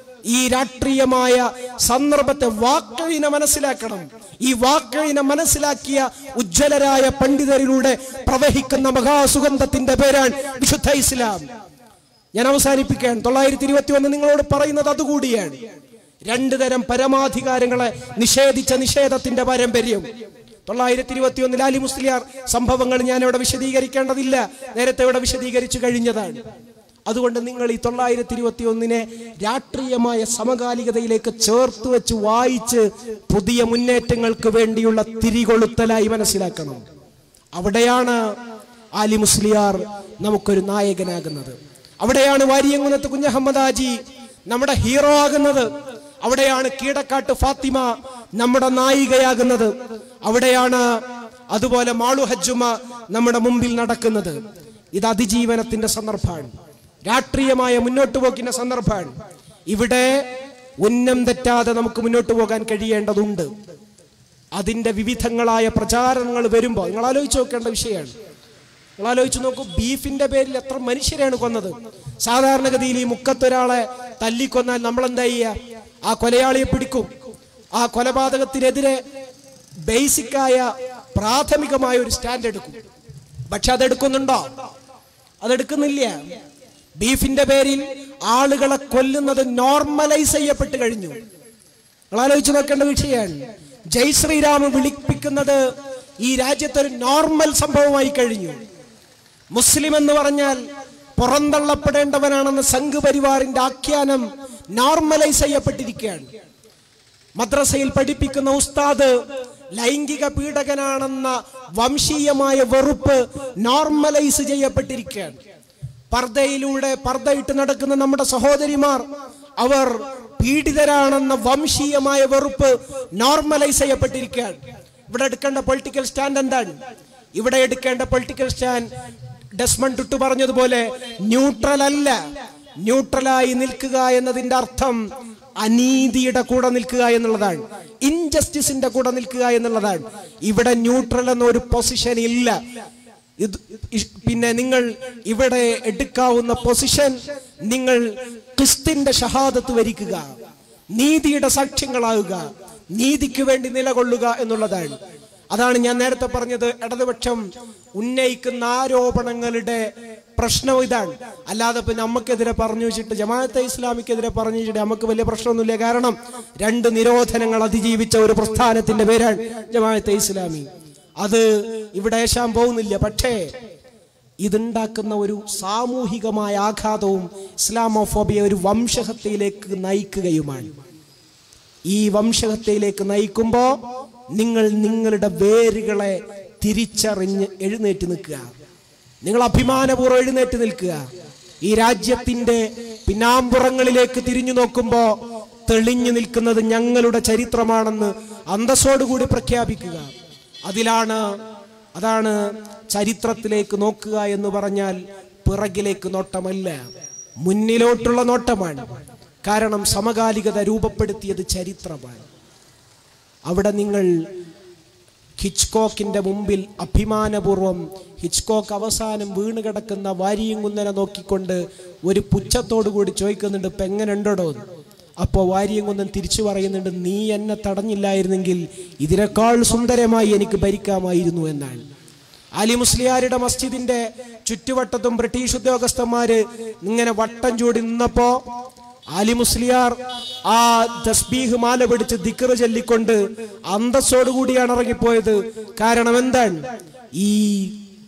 ഈ രാഷ്ട്രീയമായ സന്ദർഭത്തെ വാക്കഴിനെ മനസ്സിലാക്കണം ഈ വാക്കഴിനെ മനസ്സിലാക്കിയ ഉജ്ജ്വലരായ പണ്ഡിതരിലൂടെ പ്രവഹിക്കുന്ന മഹാസുഗന്ധത്തിന്റെ പേരാണ് വിശുദ്ധ ഇസ്ലാം ഞാൻ അവസാനിപ്പിക്കാൻ തൊള്ളായിരത്തി ഇരുപത്തി ഒന്ന് നിങ്ങളോട് പറയുന്നത് അതുകൂടിയാണ് രണ്ടു തരം പരമാധികാരങ്ങളെ നിഷേധിച്ച നിഷേധത്തിന്റെ പാരമ്പര്യം തൊള്ളായിരത്തി ഇരുപത്തി ഒന്നിൽ അലി മുസ്ലിയാർ സംഭവങ്ങൾ ഞാൻ ഇവിടെ വിശദീകരിക്കേണ്ടതില്ല നേരത്തെ ഇവിടെ വിശദീകരിച്ചു കഴിഞ്ഞതാണ് അതുകൊണ്ട് നിങ്ങൾ ഈ തൊള്ളായിരത്തി ഇരുപത്തി ഒന്നിനെ രാഷ്ട്രീയമായ സമകാലികതയിലേക്ക് ചേർത്ത് വെച്ച് വായിച്ച് പുതിയ മുന്നേറ്റങ്ങൾക്ക് വേണ്ടിയുള്ള തിരികൊളുത്തലായി മനസ്സിലാക്കണം അവിടെയാണ് ആലി മുസ്ലിയാർ നമുക്കൊരു നായകനാകുന്നത് അവിടെയാണ് വാരിയങ്കുന്നത്ത് കുഞ്ഞഹമ്മദാജി നമ്മുടെ ഹീറോ ആകുന്നത് അവിടെയാണ് കീടക്കാട്ട് ഫാത്തിമ നമ്മുടെ നായികയാകുന്നത് അവിടെയാണ് അതുപോലെ മാളു ഹജ്ജുമ നമ്മുടെ മുമ്പിൽ നടക്കുന്നത് ഇത് അതിജീവനത്തിന്റെ സന്ദർഭമാണ് രാഷ്ട്രീയമായ മുന്നോട്ട് പോക്കിന്റെ സന്ദർഭമാണ് ഇവിടെ ഉന്നം തെറ്റാതെ നമുക്ക് മുന്നോട്ട് പോകാൻ കഴിയേണ്ടതുണ്ട് അതിന്റെ വിവിധങ്ങളായ പ്രചാരണങ്ങൾ വരുമ്പോൾ നിങ്ങൾ ആലോചിച്ച് നോക്കേണ്ട വിഷയമാണ് നിങ്ങൾ ആലോചിച്ച് നോക്കൂ ബീഫിന്റെ പേരിൽ എത്ര മനുഷ്യരെയാണ് കൊന്നത് സാധാരണഗതിയിൽ ഈ മുക്കത്തൊരാളെ തല്ലിക്കൊന്നാൽ നമ്മൾ എന്താ ചെയ്യുക ആ കൊലയാളിയെ പിടിക്കും ആ കൊലപാതകത്തിനെതിരെ ബേസിക്കായ പ്രാഥമികമായ ഒരു സ്റ്റാൻഡ് എടുക്കും പക്ഷെ അതെടുക്കുന്നുണ്ടോ അതെടുക്കുന്നില്ല ബീഫിന്റെ പേരിൽ ആളുകളെ കൊല്ലുന്നത് നോർമലൈസ് ചെയ്യപ്പെട്ട് കഴിഞ്ഞു നിങ്ങൾ ആലോചിച്ച് നോക്കേണ്ട വിഷയമാണ് ജയ് ശ്രീരാം വിളിപ്പിക്കുന്നത് ഈ രാജ്യത്തൊരു നോർമൽ സംഭവമായി കഴിഞ്ഞു മുസ്ലിം എന്ന് പറഞ്ഞാൽ പുറന്തള്ളപ്പെടേണ്ടവനാണെന്ന സംഘ് പരിവാറിന്റെ ആഖ്യാനം നോർമലൈസ് ചെയ്യപ്പെട്ടിരിക്കുകയാണ് മദ്രസയിൽ പഠിപ്പിക്കുന്ന ഉസ്താദ് ലൈംഗിക പീഡകനാണെന്ന വംശീയമായ വെറുപ്പ് നോർമലൈസ് ചെയ്യപ്പെട്ടിരിക്കുകയാണ് പർദ്ദയിലൂടെ പർദ്ദയിട്ട് നടക്കുന്ന നമ്മുടെ സഹോദരിമാർ അവർ പീഡിതരാണെന്ന വംശീയമായ വെറുപ്പ് നോർമലൈസ് ചെയ്യപ്പെട്ടിരിക്കുകയാണ് ഇവിടെ എടുക്കേണ്ട പൊളിറ്റിക്കൽ സ്റ്റാൻഡ് എന്താണ് ഇവിടെ എടുക്കേണ്ട പൊളിറ്റിക്കൽ സ്റ്റാൻഡ് ഡെസ്മൺ ടുട്ടു പറഞ്ഞതുപോലെ ന്യൂട്രൽ അല്ല ന്യൂട്രലായി നിൽക്കുക എന്നതിന്റെ അർത്ഥം അനീതിയുടെ കൂടെ നിൽക്കുക എന്നുള്ളതാണ് ഇൻജസ്റ്റിസിന്റെ കൂടെ നിൽക്കുക എന്നുള്ളതാണ് ഇവിടെ ന്യൂട്രൽ എന്ന ഒരു പൊസിഷൻ ഇല്ല ഇത് ഇഷ്- പിന്നെ നിങ്ങൾ ഇവിടെ എടുക്കാവുന്ന പൊസിഷൻ നിങ്ങൾ ക്രിസ്ത്യന്റെ ഷഹാദത്ത് വരിക്കുക നീതിയുടെ സാക്ഷ്യങ്ങളാവുക നീതിക്ക് വേണ്ടി നിലകൊള്ളുക എന്നുള്ളതാണ് അതാണ് ഞാൻ നേരത്തെ പറഞ്ഞത് ഇടതുപക്ഷം ഉന്നയിക്കുന്ന ആരോപണങ്ങളുടെ പ്രശ്നം ഇതാണ് അല്ലാതെ ഇപ്പൊ നമുക്കെതിരെ പറഞ്ഞു വെച്ചിട്ട് ജമാഅത്തെ ഇസ്ലാമിക്കെതിരെ പറഞ്ഞു വെച്ചിട്ട് നമുക്ക് വലിയ പ്രശ്നമൊന്നുമില്ല കാരണം രണ്ട് നിരോധനങ്ങൾ അതിജീവിച്ച ഒരു പ്രസ്ഥാനത്തിന്റെ പേരാണ് ജമാഅത്തെ ഇസ്ലാമി അത് ഇവിടെ ഏശാൻ പോകുന്നില്ല പക്ഷേ ഇതുണ്ടാക്കുന്ന ഒരു സാമൂഹികമായ ആഘാതവും ഇസ്ലാമോഫോബിയ ഒരു വംശഹത്യയിലേക്ക് നയിക്കുകയുമാണ് ഈ വംശഹത്യയിലേക്ക് നയിക്കുമ്പോൾ നിങ്ങൾ നിങ്ങളുടെ വേരുകളെ തിരിച്ചറിഞ്ഞ് എഴുന്നേറ്റ് നിൽക്കുക നിങ്ങൾ അഭിമാനപൂർവ്വം എഴുന്നേറ്റ് നിൽക്കുക ഈ രാജ്യത്തിന്റെ പിന്നാമ്പുറങ്ങളിലേക്ക് തിരിഞ്ഞു നോക്കുമ്പോ തെളിഞ്ഞു നിൽക്കുന്നത് ഞങ്ങളുടെ ചരിത്രമാണെന്ന് അന്തസ്സോടുകൂടി പ്രഖ്യാപിക്കുക അതിലാണ് അതാണ് ചരിത്രത്തിലേക്ക് നോക്കുക എന്ന് പറഞ്ഞാൽ പിറകിലേക്ക് നോട്ടമല്ല മുന്നിലോട്ടുള്ള നോട്ടമാണ് കാരണം സമകാലികത രൂപപ്പെടുത്തിയത് ചരിത്രമാണ് അവിടെ നിങ്ങൾ ഹിച്ച്കോക്കിന്റെ മുമ്പിൽ അഭിമാനപൂർവം ഹിച്ച്കോക്ക് അവസാനം വീണ് കിടക്കുന്ന വാരിയും കുന്നനെ നോക്കിക്കൊണ്ട് ഒരു പുച്ഛത്തോടു കൂടി ചോദിക്കുന്നുണ്ട് ഇപ്പൊ എങ്ങനെ ഉണ്ടോ അപ്പോൾ വാരിയും കുന്നൻ തിരിച്ചു പറയുന്നുണ്ട് നീ എന്നെ തടഞ്ഞില്ലായിരുന്നെങ്കിൽ ഇതിനേക്കാൾ സുന്ദരമായി എനിക്ക് ഭരിക്കാമായിരുന്നു എന്നാണ് അലി മുസ്ലിയാരുടെ മസ്ജിദിന്റെ ചുറ്റുവട്ടത്തും ബ്രിട്ടീഷ് ഉദ്യോഗസ്ഥന്മാര് ഇങ്ങനെ വട്ടം ചൂടി നിന്നപ്പോ അലി മുസ്ലിയാർ ആ തസ്ബീഹ് മാല പിടിച്ച് ദിക്കറ് ചൊല്ലിക്കൊണ്ട് അന്തസ്സോടുകൂടിയാണ് ഇറങ്ങിപ്പോയത് കാരണം എന്താണ് ഈ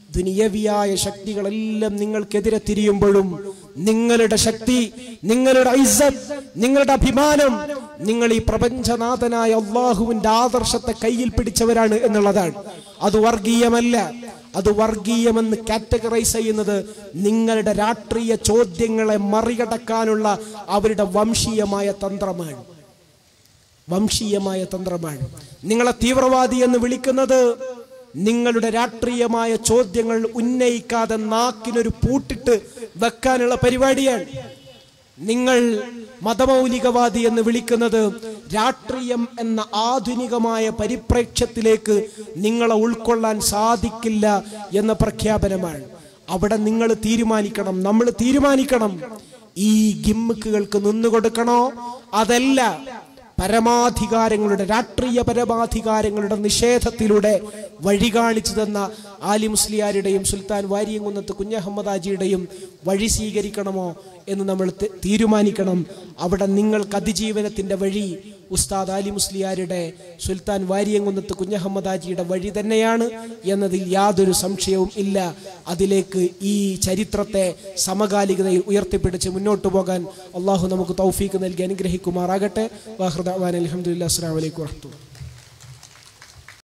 ദുനിയവിയായ ശക്തികളെല്ലാം നിങ്ങൾക്കെതിരെ തിരിയുമ്പോഴും നിങ്ങളുടെ ശക്തി നിങ്ങളുടെ ഇസ്സത്ത് നിങ്ങളുടെ അഭിമാനം നിങ്ങൾ ഈ പ്രപഞ്ചനാഥനായ അള്ളാഹുവിന്റെ ആദർശത്തെ കയ്യിൽ പിടിച്ചവരാണ് എന്നുള്ളതാണ് അത് വർഗീയമല്ല അത് വർഗീയമെന്ന് കാറ്റഗറൈസ് ചെയ്യുന്നത് നിങ്ങളുടെ രാഷ്ട്രീയ ചോദ്യങ്ങളെ മറികടക്കാനുള്ള അവരുടെ വംശീയമായ തന്ത്രമാണ് വംശീയമായ തന്ത്രമാണ് നിങ്ങളെ തീവ്രവാദി എന്ന് വിളിക്കുന്നത് നിങ്ങളുടെ രാഷ്ട്രീയമായ ചോദ്യങ്ങൾ ഉന്നയിക്കാതെ നാക്കിനൊരു പൂട്ടിട്ട് വെക്കാനുള്ള പരിപാടിയാണ് നിങ്ങൾ മതമൗലികവാദി എന്ന് വിളിക്കുന്നത് രാഷ്ട്രീയം എന്ന ആധുനികമായ പരിപ്രേക്ഷ്യത്തിലേക്ക് നിങ്ങളെ ഉൾക്കൊള്ളാൻ സാധിക്കില്ല എന്ന പ്രഖ്യാപനമാണ് അവിടെ നിങ്ങൾ തീരുമാനിക്കണം നമ്മൾ തീരുമാനിക്കണം ഈ ഗിമ്മിക്കുകൾക്ക് നിന്നുകൊടുക്കണോ അതല്ല പരമാധികാരങ്ങളുടെ രാഷ്ട്രീയ പരമാധികാരങ്ങളുടെ നിഷേധത്തിലൂടെ വഴി കാണിച്ചു തന്ന ആലി മുസ്ലിയാരുടെയും സുൽത്താൻ വാരിയങ്കുന്നത്ത് കുഞ്ഞഹമ്മദ് ആജിയുടെയും വഴി സ്വീകരിക്കണമോ എന്ന് നമ്മൾ തി- തീരുമാനിക്കണം അവിടെ നിങ്ങൾക്ക് അതിജീവനത്തിന്റെ വഴി ഉസ്താദ് ആലി മുസ്ലിയാരുടെ സുൽത്താൻ വാരിയങ്കുന്നത്ത് കുഞ്ഞഹമ്മദ് ആജിയുടെ വഴി തന്നെയാണ് എന്നതിൽ യാതൊരു സംശയവും ഇല്ല അതിലേക്ക് ഈ ചരിത്രത്തെ സമകാലികതയിൽ ഉയർത്തിപ്പിടിച്ച് മുന്നോട്ട് പോകാൻ അള്ളാഹു നമുക്ക് തൗഫീക്ക് നൽകി അനുഗ്രഹിക്കുമാറാകട്ടെ വാഹൃദാൻ അലഹമുല്ലാ അസ്സാം വലൈക്കും വാഹത്തുള്ള